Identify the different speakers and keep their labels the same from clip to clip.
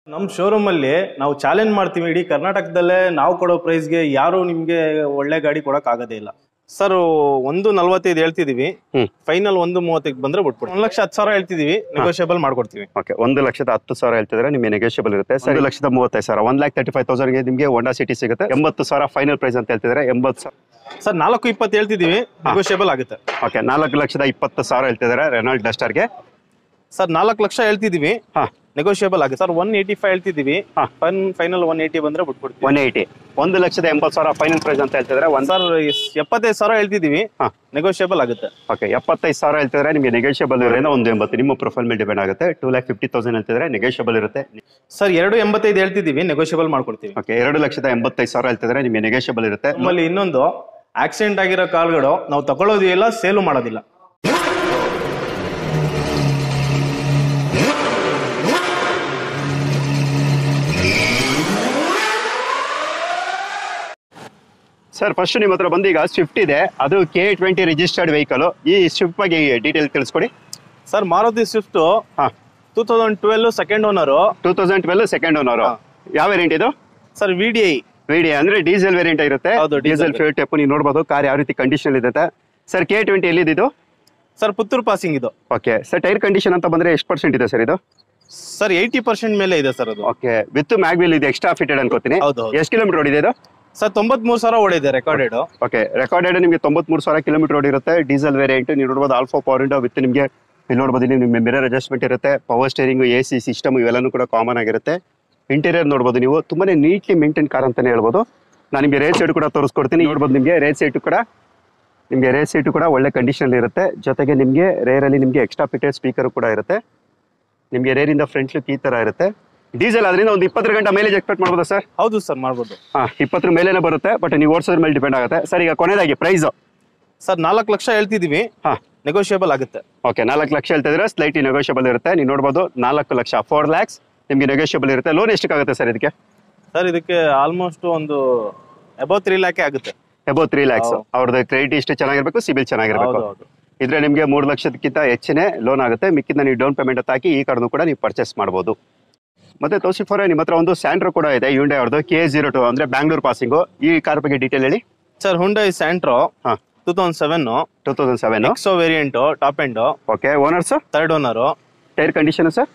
Speaker 1: ನಮ್ಮ ಶೋರೂಮ್ ಅಲ್ಲಿ ನಾವು ಚಾಲೆಂಜ್ ಮಾಡ್ತೀವಿ ಇಡೀ ಕರ್ನಾಟಕದಲ್ಲೇ ನಾವು ಕೊಡೋ ಪ್ರೈಸ್ಗೆ ಯಾರು ನಿಮ್ಗೆ ಒಳ್ಳೆ ಗಾಡಿ ಕೊಡಕ್ ಆಗೋದೇ ಇಲ್ಲ ಸರ್ ಒಂದು ನಲ್ವತ್ತೈದು ಹೇಳ್ತಿದೀವಿ
Speaker 2: ಹ್ಮ್.
Speaker 1: ಫೈನಲ್ ಒಂದು ಮೂವತ್ತಕ್ಕೆ ಬಂದ್ರೆ ಬಿಟ್ಬಿಡಿ ಒಂದ್ ಲಕ್ಷ ಹತ್ತು ಸಾವಿರ ಹೇಳ್ತಿದೀವಿ ನೆಗೋಷಿಯಬಲ್ ಮಾಡ್ಕೊಡ್ತೀವಿ
Speaker 2: ಓಕೆ ಒಂದು ಲಕ್ಷದ ಹತ್ತು ಸಾವಿರ ಹೇಳ್ತಿದ್ರೆ ನಿಮಗೆ ನೆಗೋಷಿಯಬಲ್ ಇರುತ್ತೆ ಸರ್ ಒಂದು ಲಕ್ಷದ ಮೂವತ್ತೈದು ಸಾವಿರ ಒನ್ ಲ್ಯಾಕ್ ತರ್ಟಿ ಫೈವ್ ತೌಸಂಡ್ಗೆ ನಿಮಗೆ ಹೋಂಡಾ ಸಿಟಿ ಸಿಗುತ್ತೆ ಎಂಬತ್ತು ಸಾವಿರ ಫೈನಲ್ ಪ್ರೈಸ್ ಅಂತ ಹೇಳ್ತಿದ್ರೆ ಎಂಬತ್ತು ಸಾವಿರ
Speaker 1: ಸರ್ ನಾಲ್ಕು ಇಪ್ಪತ್ತು ಹೇಳ್ತಿದೀವಿ ನೆಗೋಷಿಯಬಲ್ ಆಗುತ್ತೆ
Speaker 2: ಓಕೆ ನಾಲ್ಕು ಲಕ್ಷದ ಇಪ್ಪತ್ತು ಸಾವಿರ ಹೇಳ್ತಿದ್ದಾರೆ ರೆನಾಲ್ಡ್ ಡಸ್ಟರ್ಗೆ
Speaker 1: ಸರ್ ನಾಲ್ಕು ಲಕ್ಷ ಹೇಳ್ತಿದೀವಿ
Speaker 2: ಹಾ
Speaker 1: ನೆಗೋಷಿಯಬಲ್ ಆಗುತ್ತೆ ಸರ್ ಒನ್ ಏಯ್ಟಿ ಫೈವ್ ಹೇಳ್ತಿದೀವಿ
Speaker 2: ಹಾ.
Speaker 1: ಫೈನಲ್ ಒನ್ ಏಯ್ಟಿ ಬಂದ್ರೆ ಬಿಟ್ಬಿಡ್ತೀವಿ
Speaker 2: ಒನ್ ಏಯ್ಟಿ ಒಂದು ಲಕ್ಷದ ಎಂಬತ್ತು ಸಾವಿರ ಫೈನಲ್ ಪ್ರೈಸ್ ಅಂತ ಹೇಳ್ತಿದ್ರೆ ಒಂದು
Speaker 1: ಸರ್ ಎಪ್ಪತ್ತೈದು ಸಾವಿರ ಹೇಳ್ತಿದೀವಿ
Speaker 2: ಹಾ.
Speaker 1: ನೆಗೋಷಿಯಬಲ್ ಆಗುತ್ತೆ
Speaker 2: ಓಕೆ ಎಪ್ಪತ್ತೈದು ಸಾವಿರ ಹೇಳ್ತಿದ್ರೆ ನಿಮಗೆ ನೆಗೋಷಿಯಬಲ್ ಇರೋದ್ರಿಂದ ಒಂದು ಎಂಬತ್ತು ನಿಮ್ಮ ಪ್ರೊಫೈಲ್ ಮೇಲೆ ಡಿಪೆಂಡ್ ಆಗುತ್ತೆ ಟೂ ಲ್ಯಾಕ್ ಫಿಫ್ಟಿ ತೌಸಂಡ್ ಹೇಳ್ತಿದ್ರೆ ನೆಗೋಷಿಯಬಲ್ ಇರುತ್ತೆ
Speaker 1: ಸರ್ ಎರಡು ಎಂಬತ್ತೈದು ಹೇಳ್ತಿದೀವಿ ನೆಗೋಷಿಯಬಲ್ ಮಾಡ್ಕೊಡ್ತೀವಿ
Speaker 2: ಓಕೆ ಎರಡು ಲಕ್ಷದ ಎಂಬತ್ತೈದು ಸಾವಿರ ಹೇಳ್ತಿದ್ರೆ ನಿಮಗೆ ನೆಗೋಷಿಯಬಲ್ ಇರುತ್ತೆ
Speaker 1: ನಮ್ಮಲ್ಲಿ ಇನ್ನೊಂದು ಆಕ್ಸಿಡೆಂಟ್ ಆಗಿರೋ ಕಾರ್ಗಳು ನಾವು ತಗೊಳ್ಳೋದು ಇಲ್ಲ ಸೇಲು ಮಾಡೋದಿಲ್ಲ
Speaker 2: ಸರ್ ಫಸ್ಟ್ ನಿಮ್ಮ ಹತ್ರ ಬಂದು ಈಗ ಸ್ವಿಫ್ಟ್ ಇದೆ ಅದು ಕೆ ಟ್ವೆಂಟಿ ರಿಜಿಸ್ಟರ್ಡ್ ವೆಹಿಕಲ್ ಈ ಸ್ವಿಫ್ಟ್ ಬಗ್ಗೆ ಡೀಟೇಲ್ ತಿಳಿಸ್ಕೊಡಿ
Speaker 1: ಸರ್ ಮಾರುತಿ ಸ್ವಿಫ್ಟ್
Speaker 2: ಹಾ
Speaker 1: two thousand twelve second owner
Speaker 2: two thousand twelve second owner
Speaker 1: ಹಾ.
Speaker 2: ಯಾವ ವೇರಿಯಂಟ್ ಇದು
Speaker 1: sir V D I
Speaker 2: VDI ಅಂದ್ರೆ ಡೀಸೆಲ್ ವೇರಿಯಂಟ್ ಇರುತ್ತೆ
Speaker 1: ಹೌದು, diesel
Speaker 2: ಡೀಸೆಲ್ ಫ್ಯೂಲ್ ಟೆಪ್ ನೀವು ನೋಡಬಹುದು ಕಾರ್ ಯಾವ ರೀತಿ ಕಂಡೀಷನ್ ಇದೆ ಸರ್ ಕೆ ಟ್ವೆಂಟಿ ಎಲ್ಲಿದ್ದು
Speaker 1: ಸರ್ ಪುತ್ತೂರು ಪಾಸಿಂಗ್ ಇದು
Speaker 2: ಓಕೆ ಸರ್ ಟೈರ್ ಕಂಡೀಷನ್ ಅಂತ ಬಂದ್ರೆ ಎಷ್ಟು ಪರ್ಸೆಂಟ್ ಇದೆ ಸರ್ ಇದು
Speaker 1: ಸರ್ ಏಯ್ಟಿ ಪರ್ಸೆಂಟ್ ಮೇಲೆ ಇದೆ ಸರ್ ಅದು
Speaker 2: ಓಕೆ ವಿತ್ ಮ್ಯಾಗ್ವಿಲ್ ಇದೆ ಎಕ್ಸ್ಟ್ರಾ ಫಿಟೆಡ್ ಅನ್ಕೋತೀನಿ
Speaker 1: ಹೌದು, ಹೌದು.
Speaker 2: ಎಷ್ಟು ಕಿಲೋಮೀಟರ್ ಓಡಿದೆ ಇದು
Speaker 1: ಸರ್ ತೊಂಬತ್ಮೂರು ಸಾವಿರ ಓಡಿದೆ ರೆಕಾರ್ಡೆಡ್
Speaker 2: ಓಕೆ ರೆಕಾರ್ಡೆಡ್ ನಿಮಗೆ ತೊಂಬತ್ಮೂರು ಸಾವಿರ ಕಿಲೋಮೀಟರ್ ಓಡಿರುತ್ತೆ ಡೀಸೆಲ್ ವೇರಿಯಂಟ್ ನೀವು ನೋಡ್ಬೋದು ಆಲ್ಫಾ ಪವರ್ ಇಂಡೋ ವಿತ್ ನಿಮಗೆ ಇಲ್ಲಿ ನೋಡ್ಬೋದು ಇಲ್ಲಿ ನಿಮಗೆ ಮಿರರ್ ಅಡ್ಜಸ್ಟ್ಮೆಂಟ್ ಇರುತ್ತೆ power steering A C system ಇವೆಲ್ಲನೂ ಕೂಡ ಕಾಮನ್ ಆಗಿರುತ್ತೆ ಇಂಟೀರಿಯರ್ ನೋಡ್ಬೋದು ನೀವು ತುಂಬಾನೇ ನೀಟ್ಲಿ ಮೇಂಟೈನ್ ಕಾರ್ ಅಂತಾನೆ ಹೇಳ್ಬೋದು ನಾನು ನಿಮಗೆ ರೇಸ್ ಸೈಡ್ ಕೂಡ ತೋರಿಸ್ಕೊಡ್ತೀನಿ ನೋಡ್ಬೋದು ನಿಮಗೆ ರೇಸ್ ಸೈಟ್ ಕೂಡ ನಿಮಗೆ ರೇಸ್ ಸೀಟು ಕೂಡ ಒಳ್ಳೆ ಕಂಡೀಷನ್ ಇರುತ್ತೆ ಜೊತೆಗೆ ನಿಮಗೆ ರೇರಲ್ಲಿ ನಿಮಗೆ ಎಕ್ಸ್ಟ್ರಾ ಫಿಟೆಡ್ ಸ್ಪೀಕರ್ ಕೂಡ ಇರುತ್ತೆ ನಿಮಗೆ ರೇರಿಂದ ಫ್ರಂಟ್ ಲುಕ್ ಈ ತರ ಇರುತ್ತೆ ಡೀಸೆಲ್ ಅದರಿಂದ ಒಂದು ಇಪ್ಪತ್ತರ ಗಂಟೆ ಮೈಲೇಜ್ ಎಕ್ಸ್ಪೆಕ್ಟ್ ಮಾಡ್ಬೋದಾ ಸರ್
Speaker 1: ಹೌದು ಸರ್ ಮಾಡ್ಬೋದು
Speaker 2: ಹಾ ಇಪ್ಪತ್ತರ ಮೇಲೇನೆ ಬರುತ್ತೆ ಬಟ್ ನೀವು ಓಡಿಸೋದ್ರ ಮೇಲೆ ಡಿಪೆಂಡ್ ಆಗುತ್ತೆ ಸರ್ ಈಗ ಕೊನೆಯದಾಗಿ ಪ್ರೈಸ್
Speaker 1: ಸರ್ ನಾಲ್ಕು ಲಕ್ಷ ಹೇಳ್ತಿದೀವಿ
Speaker 2: ಹಾ
Speaker 1: ನೆಗೋಷಿಯಬಲ್ ಆಗುತ್ತೆ
Speaker 2: ಓಕೆ ನಾಲ್ಕು ಲಕ್ಷ ಹೇಳ್ತಾ ಇದ್ರೆ ಸ್ಲೈಟ್ಲಿ ನೆಗೋಷಿಯಬಲ್ ಇರುತ್ತೆ ನೀವು ನೋಡ್ಬೋದು ನಾಲ್ಕು ಲಕ್ಷ ಫೋರ್ ಲ್ಯಾಕ್ಸ್ ನಿಮಗೆ ನೆಗೋಷಿಯಬಲ್ ಇರುತ್ತೆ ಲೋನ್ ಎಷ್ಟಕ್ಕಾಗುತ್ತೆ ಸರ್ ಇದಕ್ಕೆ
Speaker 1: ಸರ್ ಇದಕ್ಕೆ ಆಲ್ಮೋಸ್ಟ್ ಒಂದು ಅಬೌವ್ ತ್ರೀ ಲ್ಯಾಕೆ ಆಗುತ್ತೆ
Speaker 2: ಎಬೋ ತ್ರೀ ಲ್ಯಾಕ್ಸ್
Speaker 1: ಹೌದು.
Speaker 2: ಅವ್ರದ್ದು ಕ್ರೆಡಿಟ್ ಇಷ್ಟು ಚೆನ್ನಾಗಿರ್ಬೇಕು ಸಿಬಿಲ್ ಚೆನ್ನಾಗಿರ್ಬೇಕು
Speaker 1: ಹೌದು ಹೌದು
Speaker 2: ಇದ್ರೆ ನಿಮಗೆ ಮೂರು ಲಕ್ಷಕ್ಕಿಂತ ಹೆಚ್ಚಿನೇ ಲೋನ್ ಆಗುತ್ತೆ ಮಿಕ್ಕಿಂದ ನೀವು ಡೌನ್ ಪೇಮೆಂಟ್ ಹಾಕಿ ಈ ಕಾರ್ಡ್ನು ಕೂಡ ನೀವು ಪರ್ಚೇಸ್ ಮಾಡ್ಬೋದು ಮತ್ತೆ ತೌಸಿಫೋರ್ ನಿಮ್ಮ ಹತ್ರ ಒಂದು ಸ್ಯಾಂಡ್ರೋ ಕೂಡ ಇದೆ ಯುಂಡೆ ಅವ್ರದ್ದು ಕೆ ಜೀರೋ ಟು ಅಂದ್ರೆ ಬ್ಯಾಂಗ್ಳೂರ್ ಪಾಸಿಂಗು ಈ ಕಾರ್ ಬಗ್ಗೆ ಡೀಟೇಲ್ ಹೇಳಿ
Speaker 1: ಸರ್ ಹುಂಡೈ ಸ್ಯಾಂಟ್ರೋ
Speaker 2: ಹಾ
Speaker 1: two thousand seven
Speaker 2: two thousand seven
Speaker 1: XO variant top end
Speaker 2: okay owners
Speaker 1: third owner
Speaker 2: tyre condition sir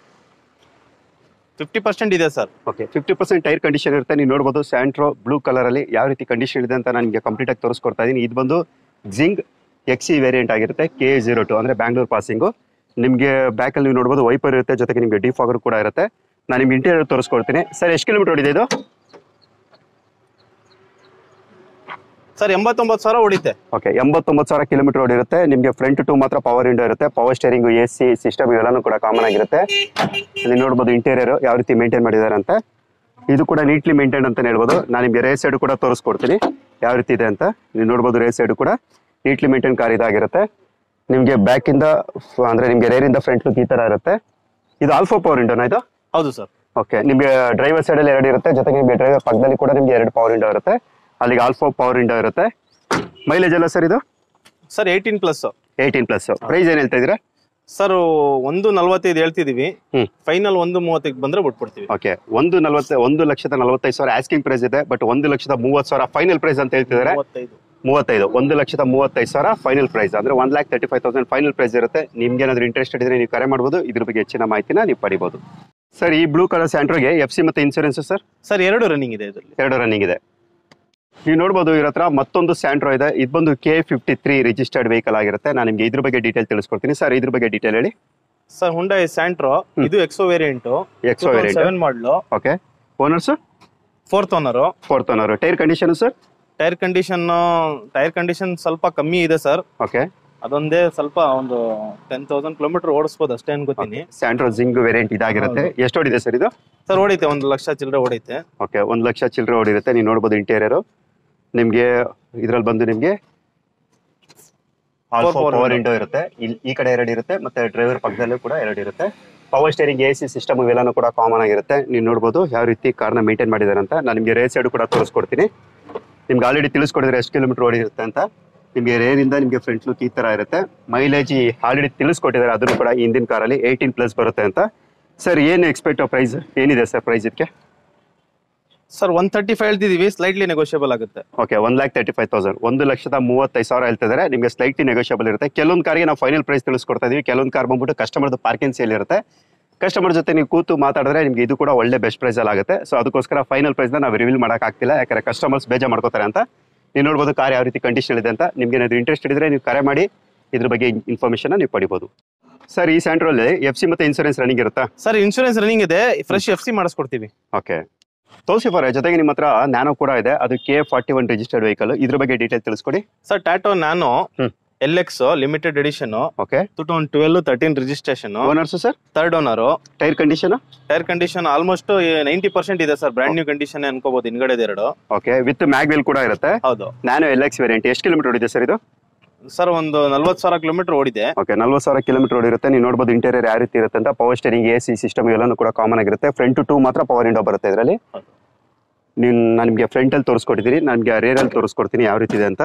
Speaker 1: fifty percent ಇದೆ sir
Speaker 2: okay fifty percent tyre condition ಇರುತ್ತೆ ನೀವು ನೋಡ್ಬೋದು Santro blue colour ಅಲ್ಲಿ ಯಾವ ರೀತಿ condition ಇದೆ ಅಂತ ನಾನು ನಿಮಗೆ ಕಂಪ್ಲೀಟ್ ಆಗಿ ತೋರಿಸ್ಕೊಡ್ತಾ ಇದ್ದೀನಿ ಇದು ಬಂದು ಜಿಂಗ್ ಎಕ್ಸಿ ವೇರಿಯಂಟ್ ಆಗಿರುತ್ತೆ ಕೆ ಜೀರೋ ಟು ಅಂದ್ರೆ ಬ್ಯಾಂಗ್ಳೂರ್ ಪಾಸಿಂಗು ನಿಮಗೆ ಬ್ಯಾಕಲ್ಲಿ ನೀವು ನೋಡ್ಬೋದು ವೈಪರ್ ಇರುತ್ತೆ ಜೊತೆಗೆ ನಿಮಗೆ ಡಿಫಾಗರ್ ಕೂಡ ಇರುತ್ತೆ ನಾನು ನಿಮ್ಗೆ ಇಂಟೀರಿಯರ್ ತೋರಿಸ್ಕೊಡ್ತೀನಿ ಸರ್ ಎಷ್ಟು ಕಿಲೋಮೀಟರ್ ಓಡಿದೆ ಇದು
Speaker 1: ಸರ್ ಎಂಬತ್ತೊಂಬತ್ತು ಸಾವಿರ ಹೊಡಿತೆ
Speaker 2: ಓಕೆ ಎಂಬತ್ತೊಂಬತ್ತು ಸಾವಿರ ಕಿಲೋಮೀಟರ್ ಓಡಿರುತ್ತೆ ನಿಮಗೆ ಫ್ರಂಟ್ ಟು ಮಾತ್ರ ಪವರ್ ವಿಂಡೋ ಇರುತ್ತೆ power steering A C system ಇವೆಲ್ಲನೂ ಕೂಡ ಕಾಮನ್ ಆಗಿರುತ್ತೆ ಇಲ್ಲಿ ನೋಡ್ಬೋದು ಇಂಟೀರಿಯರ್ ಯಾವ ರೀತಿ ಮೇಂಟೈನ್ ಮಾಡಿದ್ದಾರೆ ಅಂತ ಇದು ಕೂಡ ನೀಟ್ಲಿ ಮೇಂಟೈನ್ ಅಂತ ಹೇಳ್ಬೋದು ನಾನು ನಿಮಗೆ ರೇಸ್ ಸೈಡ್ ಕೂಡ ತೋರಿಸ್ಕೊಡ್ತೀನಿ ಯಾವ ರೀತಿ ಇದೆ ಅಂತ ನೀವು ನೋಡ್ಬೋದು ರೇಸ್ ಸೈಡ್ ಕೂಡ ನೀಟ್ಲಿ ಮೇಂಟೈನ್ ಕಾರ್ ಇದಾಗಿರುತ್ತೆ ನಿಮಗೆ ಬ್ಯಾಕಿಂದ ಅಂದ್ರೆ ನಿಮಗೆ ರೇರಿಂದ ಫ್ರಂಟ್ ಲುಕ್ ಈ ತರ ಇರುತ್ತೆ ಇದು ಆಲ್ಫಾ ಪವರ್ ವಿಂಡೋನಾ ಇದು
Speaker 1: ಹೌದು ಸರ್
Speaker 2: ಓಕೆ ನಿಮಗೆ ಡ್ರೈವರ್ ಸೈಡ್ ಅಲ್ಲಿ ಎರಡು ಇರುತ್ತೆ ಜೊತೆಗೆ ನಿಮಗೆ ಡ್ರೈವರ್ ಪಕ್ಕದಲ್ಲಿ ಕೂಡ ನಿಮಗೆ ಎರಡು ಪವರ್ ವಿಂಡೋ ಇರುತ್ತೆ ಅಲ್ಲಿಗೆ ಆಲ್ಫಾ ಪವರ್ ವಿಂಡೋ ಇರುತ್ತೆ ಮೈಲೇಜ್ ಎಲ್ಲ ಸರ್ ಇದು
Speaker 1: sir eighteen plus
Speaker 2: eighteen plus price ಏನ್ ಹೇಳ್ತಾ ಇದ್ದೀರಾ
Speaker 1: ಸರ್ ಒಂದು ನಲ್ವತ್ತೈದು ಹೇಳ್ತಿದೀವಿ
Speaker 2: ಹ್ಮ್
Speaker 1: ಫೈನಲ್ ಒಂದು ಮೂವತ್ತಕ್ಕೆ ಬಂದ್ರೆ ಬಿಟ್ಬಿಡ್ತೀವಿ
Speaker 2: ಓಕೆ ಒಂದು ನಲ್ವತ್ತ ಒಂದು ಲಕ್ಷದ ನಲವತ್ತೈದು ಸಾವಿರ ಆಸ್ಕಿಂಗ್ ಪ್ರೈಸ್ ಇದೆ ಬಟ್ ಒಂದು ಲಕ್ಷದ ಮೂವತ್ತು ಸಾವಿರ ಫೈನಲ್ ಪ್ರೈಸ್ ಅಂತ ಹೇಳ್ತಿದ್ದಾರೆ
Speaker 1: ಮೂವತ್ತೈದು
Speaker 2: ಮೂವತ್ತೈದು ಒಂದು ಲಕ್ಷದ ಮೂವತ್ತೈದು ಸಾವಿರ ಫೈನಲ್ ಪ್ರೈಸ್ ಅಂದ್ರೆ one lakh thirty five thousand final price ಇರುತ್ತೆ ನಿಮ್ಗೆ ಏನಾದ್ರು ಇಂಟ್ರೆಸ್ಟೆಡ್ ಇದ್ರೆ ನೀವು ಕರೆ ಮಾಡ್ಬೋದು ಇದ್ರ ಬಗ್ಗೆ ಹೆಚ್ಚಿನ ಮಾಹಿತಿನ ನೀವು ಪಡಿಬೋದು ಸರ್ ಈ ಬ್ಲೂ ಕಲರ್ ಸ್ಯಾಂಟ್ರೋಗೆ ಎಫ್ ಸಿ ಮತ್ತೆ ಇನ್ಸೂರೆನ್ಸ್ ಸರ್
Speaker 1: ಸರ್ ಎರಡು ರನ್ನಿಂಗ್ ಇದೆ ಇದರಲ್ಲಿ
Speaker 2: ಎರಡು ರನ್ನಿಂಗ್ ಇದೆ ನೀವು ನೋಡ್ಬೋದು ಇವ್ರ ಹತ್ರ ಮತ್ತೊಂದು ಸ್ಯಾಂಟ್ರೋ ಇದೆ ಇದು ಬಂದು K fifty three registered vehicle ಆಗಿರುತ್ತೆ ನಾನು ನಿಮಗೆ ಇದ್ರ ಬಗ್ಗೆ ಡೀಟೇಲ್ ತಿಳಿಸ್ಕೊಡ್ತೀನಿ ಸರ್ ಇದ್ರ ಬಗ್ಗೆ ಡೀಟೇಲ್ ಹೇಳಿ
Speaker 1: ಸರ್ ಹುಂಡೈ ಸ್ಯಾಂಟ್ರೋ ಇದು XO variant
Speaker 2: XO variant
Speaker 1: seven model
Speaker 2: okay owners
Speaker 1: fourth owner
Speaker 2: fourth owner tyre condition sir
Speaker 1: tyre condition tyre condition ಸ್ವಲ್ಪ ಕಮ್ಮಿ ಇದೆ ಸರ್
Speaker 2: ಓಕೆ
Speaker 1: ಅದೊಂದೇ ಸ್ವಲ್ಪ ಒಂದು ಟೆನ್ ತೌಸಂಡ್ ಕಿಲೋಮೀಟರ್ ಓಡಿಸ್ಬೋದು ಅಷ್ಟೇ ಅನ್ಕೋತೀನಿ
Speaker 2: ಸ್ಯಾಂಟ್ರೋ ಜಿಂಗ್ ವೇರಿಯಂಟ್ ಇದಾಗಿರುತ್ತೆ ಎಷ್ಟು ಓಡಿದೆ ಸರ್ ಇದು
Speaker 1: ಸರ್ ಓಡೈತೆ ಒಂದು ಲಕ್ಷ ಚಿಲ್ಲರೆ ಓಡೈತೆ
Speaker 2: ಓಕೆ ಒಂದು ಲಕ್ಷ ಚಿಲ್ಲರೆ ಓಡಿರುತ್ತೆ ನೀವು ನೋಡ್ಬೋದು ಇಂಟೀರಿಯರ್ ನಿಮಗೆ ಇದ್ರಲ್ಲಿ ಬಂದು ನಿಮಗೆ
Speaker 1: Four power
Speaker 2: power
Speaker 1: window.
Speaker 2: Window ಇರುತ್ತೆ ಇಲ್ಲಿ ಈ ಕಡೆ ಎರಡು ಇರುತ್ತೆ ಮತ್ತೆ ಡ್ರೈವರ್ ಪಕ್ಕದಲ್ಲೂ ಕೂಡ ಎರಡು ಇರುತ್ತೆ power steering A C system ಇವೆಲ್ಲನೂ ಕೂಡ ಕಾಮನ್ ಆಗಿರುತ್ತೆ ನೀವು ನೋಡ್ಬೋದು ಯಾವ ರೀತಿ ಕಾರ್ನ ಮೇಂಟೈನ್ ಮಾಡಿದ್ದಾರೆ ಅಂತ ನಾನು ನಿಮಗೆ ರೇಸ್ ಸೈಡ್ ಕೂಡ ತೋರಿಸ್ಕೊಡ್ತೀನಿ ನಿಮ್ಗೆ ಆಲ್ರೆಡಿ ತಿಳಿಸ್ಕೊಡಿದ್ರೆ ಎಷ್ಟು ಕಿಲೋಮೀಟರ್ ಓಡಿರುತ್ತೆ ಅಂತ ನಿಮಗೆ ರೇರಿಂದ ನಿಮಗೆ ಫ್ರಂಟ್ ಲುಕ್ ಈ ತರ ಇರುತ್ತೆ ಮೈಲೇಜ್ ಆಲ್ರೆಡಿ ತಿಳಿಸ್ಕೊಟ್ಟಿದ್ದಾರೆ ಅದನ್ನು ಕೂಡ ಹಿಂದಿನ ಕಾರಲ್ಲಿ ಏಯ್ಟೀನ್ ಪ್ಲಸ್ ಬರುತ್ತೆ ಅಂತ ಸರ್ ಏನು ಎಕ್ಸ್ಪೆಕ್ಟ್ ಪ್ರೈಸ್ ಏನಿದೆ ಸರ್ ಪ್ರೈಸ್ ಇದಕ್ಕೆ
Speaker 1: ಸರ್ ಒನ್ ತರ್ಟಿ ಫೈವ್ ಹೇಳ್ತಿದೀವಿ ಸ್ಲೈಟ್ಲಿ ನೆಗೋಷಿಯಬಲ್ ಆಗುತ್ತೆ
Speaker 2: okay one lakh thirty five thousand ಒಂದು ಲಕ್ಷದ ಮೂವತ್ತೈದು ಸಾವಿರ ಹೇಳ್ತಿದ್ದಾರೆ ನಿಮಗೆ ಸ್ಲೈಟ್ಲಿ ನೆಗೋಷಿಯಬಲ್ ಇರುತ್ತೆ ಕೆಲವೊಂದು ಕಾರ್ಗೆ ನಾವು ಫೈನಲ್ ಪ್ರೈಸ್ ತಿಳಿಸ್ಕೊಡ್ತಾ ಇದೀವಿ ಕೆಲವೊಂದು ಕಾರ್ ಬಂದ್ಬಿಟ್ಟು ಕಸ್ಟಮರ್ದು ಪಾರ್ಕಿಂಗ್ ಸೇಲ್ ಇರುತ್ತೆ ಕಸ್ಟಮರ್ ಜೊತೆ ನೀವು ಕೂತು ಮಾತಾಡಿದ್ರೆ ನಿಮಗೆ ಇದು ಕೂಡ ಒಳ್ಳೆ ಬೆಸ್ಟ್ ಪ್ರೈಸ್ ಅಲ್ಲಿ ಆಗುತ್ತೆ ಸೊ ಅದಕ್ಕೋಸ್ಕರ ಫೈನಲ್ ಪ್ರೈಸ್ನ ನಾವು ರಿವೀಲ್ ಮಾಡೋಕ್ಕಾಗ್ತಿಲ್ಲ ಯಾಕಂದ್ರೆ ಕಸ್ಟಮರ್ಸ್ ಬೇಜಾರು ಮಾಡ್ಕೋತಾರೆ ಅಂತ ನೀವು ನೋಡ್ಬೋದು ಕಾರ್ ಯಾವ ರೀತಿ ಕಂಡೀಷನ್ ಇದೆ ಅಂತ ನಿಮ್ಗೆ ಏನಾದ್ರು ಇಂಟ್ರೆಸ್ಟ್ ಇದ್ರೆ ನೀವು ಕರೆ ಮಾಡಿ ಇದ್ರ ಬಗ್ಗೆ ಇನ್ಫಾರ್ಮೇಷನ್ ನೀವು ಪಡಿಬೋದು ಸರ್ ಈ ಸೆಂಟ್ರಲ್ಲಿ ಎಫ್ ಸಿ ಮತ್ತೆ ಇನ್ಸೂರೆನ್ಸ್ ರನ್ನಿಂಗ್ ಇರುತ್ತಾ
Speaker 1: ಸರ್ ಇನ್ಶೂರೆನ್ಸ್ ರನ್ನಿಂಗ್ ಇದೆ ಫ್ರೆಶ್ ಎಫ್ ಸಿ ಮಾಡಿಸ್ಕೊಡ್ತೀವಿ
Speaker 2: ಓಕೆ ತೋರಿಸಿ ಫಾರ್ ಜೊತೆಗೆ ನಿಮ್ಮ ಹತ್ರ ನ್ಯಾನೋ ಕೂಡ ಇದೆ ಅದು K forty one registered vehicle ಇದ್ರ ಬಗ್ಗೆ ಡೀಟೇಲ್ ತಿಳಿಸ್ಕೊಡಿ
Speaker 1: ಸರ್ ಟ್ಯಾಟೋ ನಾನು
Speaker 2: ಹ್ಮ್.
Speaker 1: L X limited edition
Speaker 2: okay
Speaker 1: two thousand twelve thirteen registration
Speaker 2: owners sir
Speaker 1: third owner
Speaker 2: tyre condition
Speaker 1: tyre condition almost ninety percent ಇದೆ ಸರ್ ಬ್ರ್ಯಾಂಡ್ ನ್ಯೂ ಕಂಡೀಷನ್ ಅನ್ಕೋಬಹುದು ಹಿಂಗಡೆ ಎರಡು
Speaker 2: okay with mag wheel ಕೂಡ ಇರುತ್ತೆ
Speaker 1: ಹೌದು
Speaker 2: ನ್ಯಾನೋ ಎಲ್ ಎಕ್ಸ್ ವೇರಿಯಂಟ್ ಎಷ್ಟು kilometre ಓಡಿದೆ sir ಇದು
Speaker 1: ಸರ್ ಒಂದು ನಲ್ವತ್ತು ಸಾವಿರ ಕಿಲೋಮೀಟರ್ ಓಡಿದೆ
Speaker 2: ಓಕೆ ನಲ್ವತ್ತು ಸಾವಿರ ಕಿಲೋಮೀಟರ್ ಓಡಿರುತ್ತೆ ನೀವು ನೋಡ್ಬೋದು ಇಂಟೀರಿಯರ್ ಯಾವ ರೀತಿ ಇರುತ್ತೆ ಅಂತ power steering A C system ಎಲ್ಲನೂ ಕೂಡ ಕಾಮನ್ ಆಗಿರುತ್ತೆ ಫ್ರಂಟ್ ಟು ಮಾತ್ರ ಪವರ್ ವಿಂಡೋ ಬರುತ್ತೆ ಇದರಲ್ಲಿ
Speaker 1: ಹೌದು.
Speaker 2: ನೀವು ನಾನು ನಿಮಗೆ ಫ್ರಂಟಲ್ಲಿ ತೋರಿಸ್ಕೊಟ್ಟಿದ್ದೀನಿ ನನಗೆ ರೇರಲ್ಲಿ ತೋರಿಸ್ಕೊಡ್ತೀನಿ ಯಾವ ರೀತಿ ಇದೆ ಅಂತ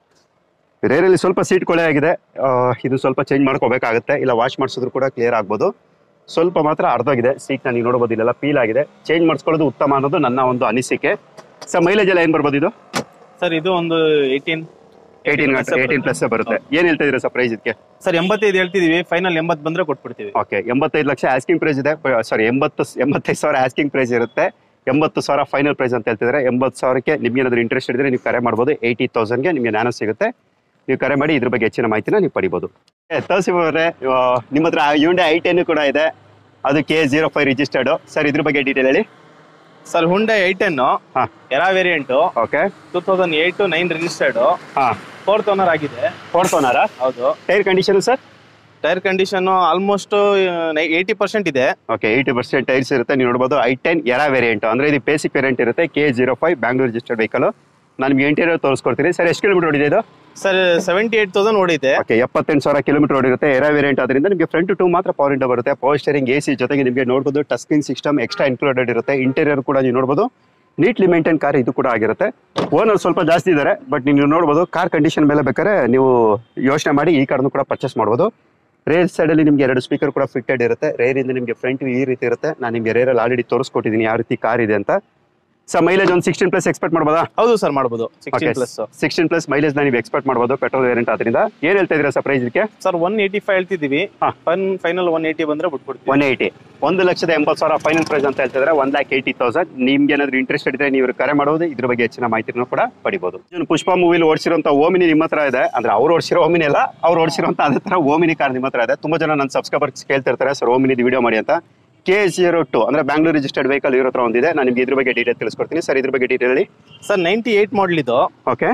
Speaker 2: ರೇರಲ್ಲಿ ಸ್ವಲ್ಪ ಸೀಟ್ ಕೊಳೆ ಆಗಿದೆ ಆ, ಇದು ಸ್ವಲ್ಪ ಚೇಂಜ್ ಮಾಡ್ಕೋಬೇಕಾಗುತ್ತೆ ಇಲ್ಲ ವಾಶ್ ಮಾಡಿಸಿದ್ರು ಕೂಡ ಕ್ಲಿಯರ್ ಆಗ್ಬೋದು ಸ್ವಲ್ಪ ಮಾತ್ರ ಅರ್ಧೋಗಿದೆ ಸೀಟ್ ನೀವು ನೋಡ್ಬೋದು ಇಲ್ಲೆಲ್ಲ ಪೀಲ್ ಆಗಿದೆ ಚೇಂಜ್ ಮಾಡಿಸ್ಕೊಳ್ಳೋದು ಉತ್ತಮ ಅನ್ನೋದು ನನ್ನ ಒಂದು ಅನಿಸಿಕೆ ಸರ್ ಮೈಲೇಜ್ ಎಲ್ಲ ಏನು ಬರ್ಬೋದು ಇದು
Speaker 1: ಸರ್ ಇದು ಒಂದು ಏಯ್ಟೀನ್
Speaker 2: ಏಯ್ಟೀನ್ ಏಯ್ಟೀನ್ ಪ್ಲಸ್ ಬರುತ್ತೆ ಏನು ಹೇಳ್ತಾ ಇದ್ದೀರಾ ಸರ್ ಪ್ರೈಸ್ ಇದಕ್ಕೆ
Speaker 1: ಸರ್ ಎಂಬತ್ತೈದು ಹೇಳ್ತಿದೀವಿ ಫೈನಲ್ ಎಂಬತ್ತು ಬಂದ್ರೆ ಕೊಟ್ಬಿಡ್ತೀವಿ
Speaker 2: ಓಕೆ ಎಂಬತ್ತೈದು ಲಕ್ಷ ಆಸ್ಕಿಂಗ್ ಪ್ರೈಸ್ ಇದೆ ಸಾರಿ ಎಂಬತ್ತು ಎಂಬತ್ತೈದು ಸಾವಿರ ಆಸ್ಕಿಂಗ್ ಪ್ರೈಸ್ ಇರುತ್ತೆ ಎಂಬತ್ತು ಸಾವಿರ ಫೈನಲ್ ಪ್ರೈಸ್ ಅಂತ ಹೇಳ್ತಿದ್ದಾರೆ ಎಂಬತ್ತು ಸಾವಿರಕ್ಕೆ ನಿಮ್ಗೆ ಏನಾದರೂ ಇಂಟ್ರೆಸ್ಟ್ ಇದ್ರೆ ನೀವು ಕರೆ ಮಾಡ್ಬೋದು ಏಯ್ಟಿ ತೌಸಂಡ್ಗೆ ನಿಮಗೆ ನ್ಯಾನೋ ಸಿಗುತ್ತೆ ನೀವು ಕರೆ ಮಾಡಿ ಇದ್ರ ಬಗ್ಗೆ ಹೆಚ್ಚಿನ ಮಾಹಿತಿನ ನೀವು ಪಡಿಬೋದು ತೋರಿಸಿ ಅವರೇ ನಿಮ್ಮ ಹತ್ರ ಯುಂಡೆ ಐ ಟೆನ್ ಕೂಡ ಇದೆ ಅದು K zero five registered sir ಇದ್ರ ಬಗ್ಗೆ ಡೀಟೇಲ್ ಹೇಳಿ
Speaker 1: ಸರ್ ಹುಂಡೆ ಐಟೆನ್
Speaker 2: ಹಾಂ
Speaker 1: Era variant
Speaker 2: okay
Speaker 1: two thousand eight two nine registered
Speaker 2: ಹಾಂ
Speaker 1: ಫೋರ್ತ್ ಓನರ್ ಆಗಿದೆ
Speaker 2: ಫೋರ್ಟೋನಾರ
Speaker 1: ಹೌದು
Speaker 2: tyre condition sir
Speaker 1: tyre condition almost eighty percent ಇದೆ
Speaker 2: ಓಕೆ ಏಯ್ಟಿ ಪರ್ಸೆಂಟ್ ಟೈರ್ಸ್ ಇರುತ್ತೆ ನೀವು ನೋಡ್ಬೋದು ಐ ಟೆನ್ ಎರಾ ವೇರಿಯಂಟ್ ಅಂದ್ರೆ ಇದು ಬೇಸಿಕ್ ವೇರಿಯಂಟ್ ಇರುತ್ತೆ K zero five Bangalore registered vehicle ನಾನು ನಿಮ್ಗೆ ಇಂಟೀರಿಯರ್ ತೋರಿಸ್ಕೊಡ್ತೀನಿ ಸರ್ ಎಷ್ಟು ಕಿಲೋಮೀಟರ್ ಓಡಿದೆ ಇದು
Speaker 1: ಸರ್ ಸೆವೆಂಟಿ ಏಟ್ ತೌಸಂಡ್ ಓಡಿದೆ
Speaker 2: ಓಕೆ ಎಪ್ಪತ್ತೆಂಟು ಸಾವಿರ ಕಿಲೋಮೀಟರ್ ಓಡಿರುತ್ತೆ ಎರಾ ವೇರಿಯಂಟ್ ಅದರಿಂದ ನಿಮಗೆ ಫ್ರಂಟ್ ಟು ಮಾತ್ರ ಪವರ್ ಇಂಡೋ ಬರುತ್ತೆ ಪವರ್ ಸ್ಟೇರಿಂಗ್ ಎ ಸಿ ಜೊತೆಗೆ ನಿಮಗೆ ನೋಡ್ಬೋದು touch screen system extra included ಇರುತ್ತೆ ಇಂಟೀರಿಯರ್ ಕೂಡ ನೀವು ನೋಡ್ಬೋದು ನೀಟ್ಲಿ ಮೇಂಟೈನ್ ಕಾರ್ ಇದು ಕೂಡ ಆಗಿರುತ್ತೆ ಓನರ್ ಸ್ವಲ್ಪ ಜಾಸ್ತಿ ಇದ್ದಾರೆ ಬಟ್ ನೀವು ನೋಡ್ಬೋದು ಕಾರ್ ಕಂಡೀಷನ್ ಮೇಲೆ ಬೇಕಾದ್ರೆ ನೀವು ಯೋಚನೆ ಮಾಡಿ ಈ ಕಾರ್ನು ಕೂಡ ಪರ್ಚೇಸ್ ಮಾಡ್ಬೋದು ರೇರ್ ಸೈಡಲ್ಲಿ ನಿಮಗೆ ಎರಡು ಸ್ಪೀಕರ್ ಕೂಡ ಫಿಟ್ಟೆಡ್ ಇರುತ್ತೆ ರೇರಿಂದ ನಿಮಗೆ ಫ್ರಂಟ್ ಈ ರೀತಿ ಇರುತ್ತೆ ನಾನು ನಿಮಗೆ ರೇರಲ್ಲಿ ಆಲ್ರೆಡಿ ತೋರಿಸ್ಕೊಟ್ಟಿದ್ದೀನಿ ಯಾವ ರೀತಿ ಕಾರ್ ಇದೆ ಅಂತ ಸರ್ ಮೈಲೇಜ್ ಒಂದು ಸಿಕ್ಸ್ಟೀನ್ ಪ್ಲಸ್ ಎಕ್ಸ್ಪೆಕ್ಟ್ ಮಾಡ್ಬೋದಾ
Speaker 1: ಹೌದು ಸರ್ ಮಾಡ್ಬೋದು sixteen plus
Speaker 2: sixteen plus mileage ನೀವು ಎಕ್ಸ್ಪೆಕ್ಟ್ ಮಾಡ್ಬೋದು ಪೆಟ್ರೋಲ್ ವೇರಿಯಂಟ್ ಅದರಿಂದ ಏನ್ ಹೇಳ್ತಾ ಇದೀರಾ ಸರ್ ಪ್ರೈಸ್ ಇದಕ್ಕೆ
Speaker 1: ಸರ್ ಒನ್ ಏಯ್ಟಿ ಫೈವ್ ಹೇಳ್ತಿದೀವಿ
Speaker 2: ಹಾ.
Speaker 1: ಫನ್ ಫೈನಲ್ ಒನ್ ಏಯ್ಟಿ ಬಂದ್ರೆ ಬಿಟ್ಬಿಡ್ತೀವಿ
Speaker 2: ಒನ್ ಏಯ್ಟಿ ಒಂದು ಲಕ್ಷದ ಎಂಬತ್ತು ಸಾವಿರ ಫೈನಲ್ ಪ್ರೈಸ್ ಅಂತ ಹೇಳ್ತಿದ್ರೆ ಒನ್ ಲ್ಯಾಕ್ ಏಯ್ಟಿ ತೌಸಂಡ್ ನಿಮ್ಗೆ ಏನಾದ್ರು ಇಂಟ್ರೆಸ್ಟ್ ಇದ್ರೆ ನೀವು ಕರೆ ಮಾಡೋದು ಇದ್ರ ಬಗ್ಗೆ ಹೆಚ್ಚಿನ ಮಾಹಿತಿನೂ ಕೂಡ ಪಡಿಬಹುದು ಇನ್ನು ಪುಷ್ಪ ಮೂವಿಲಿ ಓಡಿಸಿರುವಂತ ಓಮಿನಿ ನಿಮ್ಮ ಹತ್ರ ಇದೆ ಅಂದ್ರೆ ಅವ್ರು ಓಡಿಸಿರೋ ಓಮಿನಿ ಅಲ್ಲ ಅವ್ರು ಓಡಿಸಿರುವಂತ ಅದೇ ತರ ಓಮಿನಿ ಕಾರ್ ನಿಮ್ಮ ಹತ್ರ ಇದೆ ತುಂಬಾ ಜನ ನನ್ನ ಸಬ್ಸ್ಕ್ರೈಬರ್ಸ್ ಕೇಳ್ತಿರ್ತಾರೆ ಸರ್ ಓಮಿನಿ ವಿಡಿಯೋ ಮಾಡಿ ಅಂತ ಕೆ ಜೀರೋ ಟು ಅಂದ್ರೆ ಬ್ಯಾಂಗ್ಳೂರ್ ರಿಜಿಸ್ಟರ್ಡ್ ವೆಹಿಕಲ್ ಇರೋ ಹತ್ರ ಒಂದಿದೆ ನಾನು ನಿಮ್ಗೆ ಇದ್ರ ಬಗ್ಗೆ ಡೀಟೇಲ್ ತಿಳಿಸ್ಕೊಡ್ತೀನಿ ಸರ್ ಇದ್ರ ಬಗ್ಗೆ ಡೀಟೇಲ್ ಹೇಳಿ
Speaker 1: ಸರ್ ನೈಂಟಿ ಏಯ್ಟ್ ಮಾಡಲ್ ಇದು
Speaker 2: okay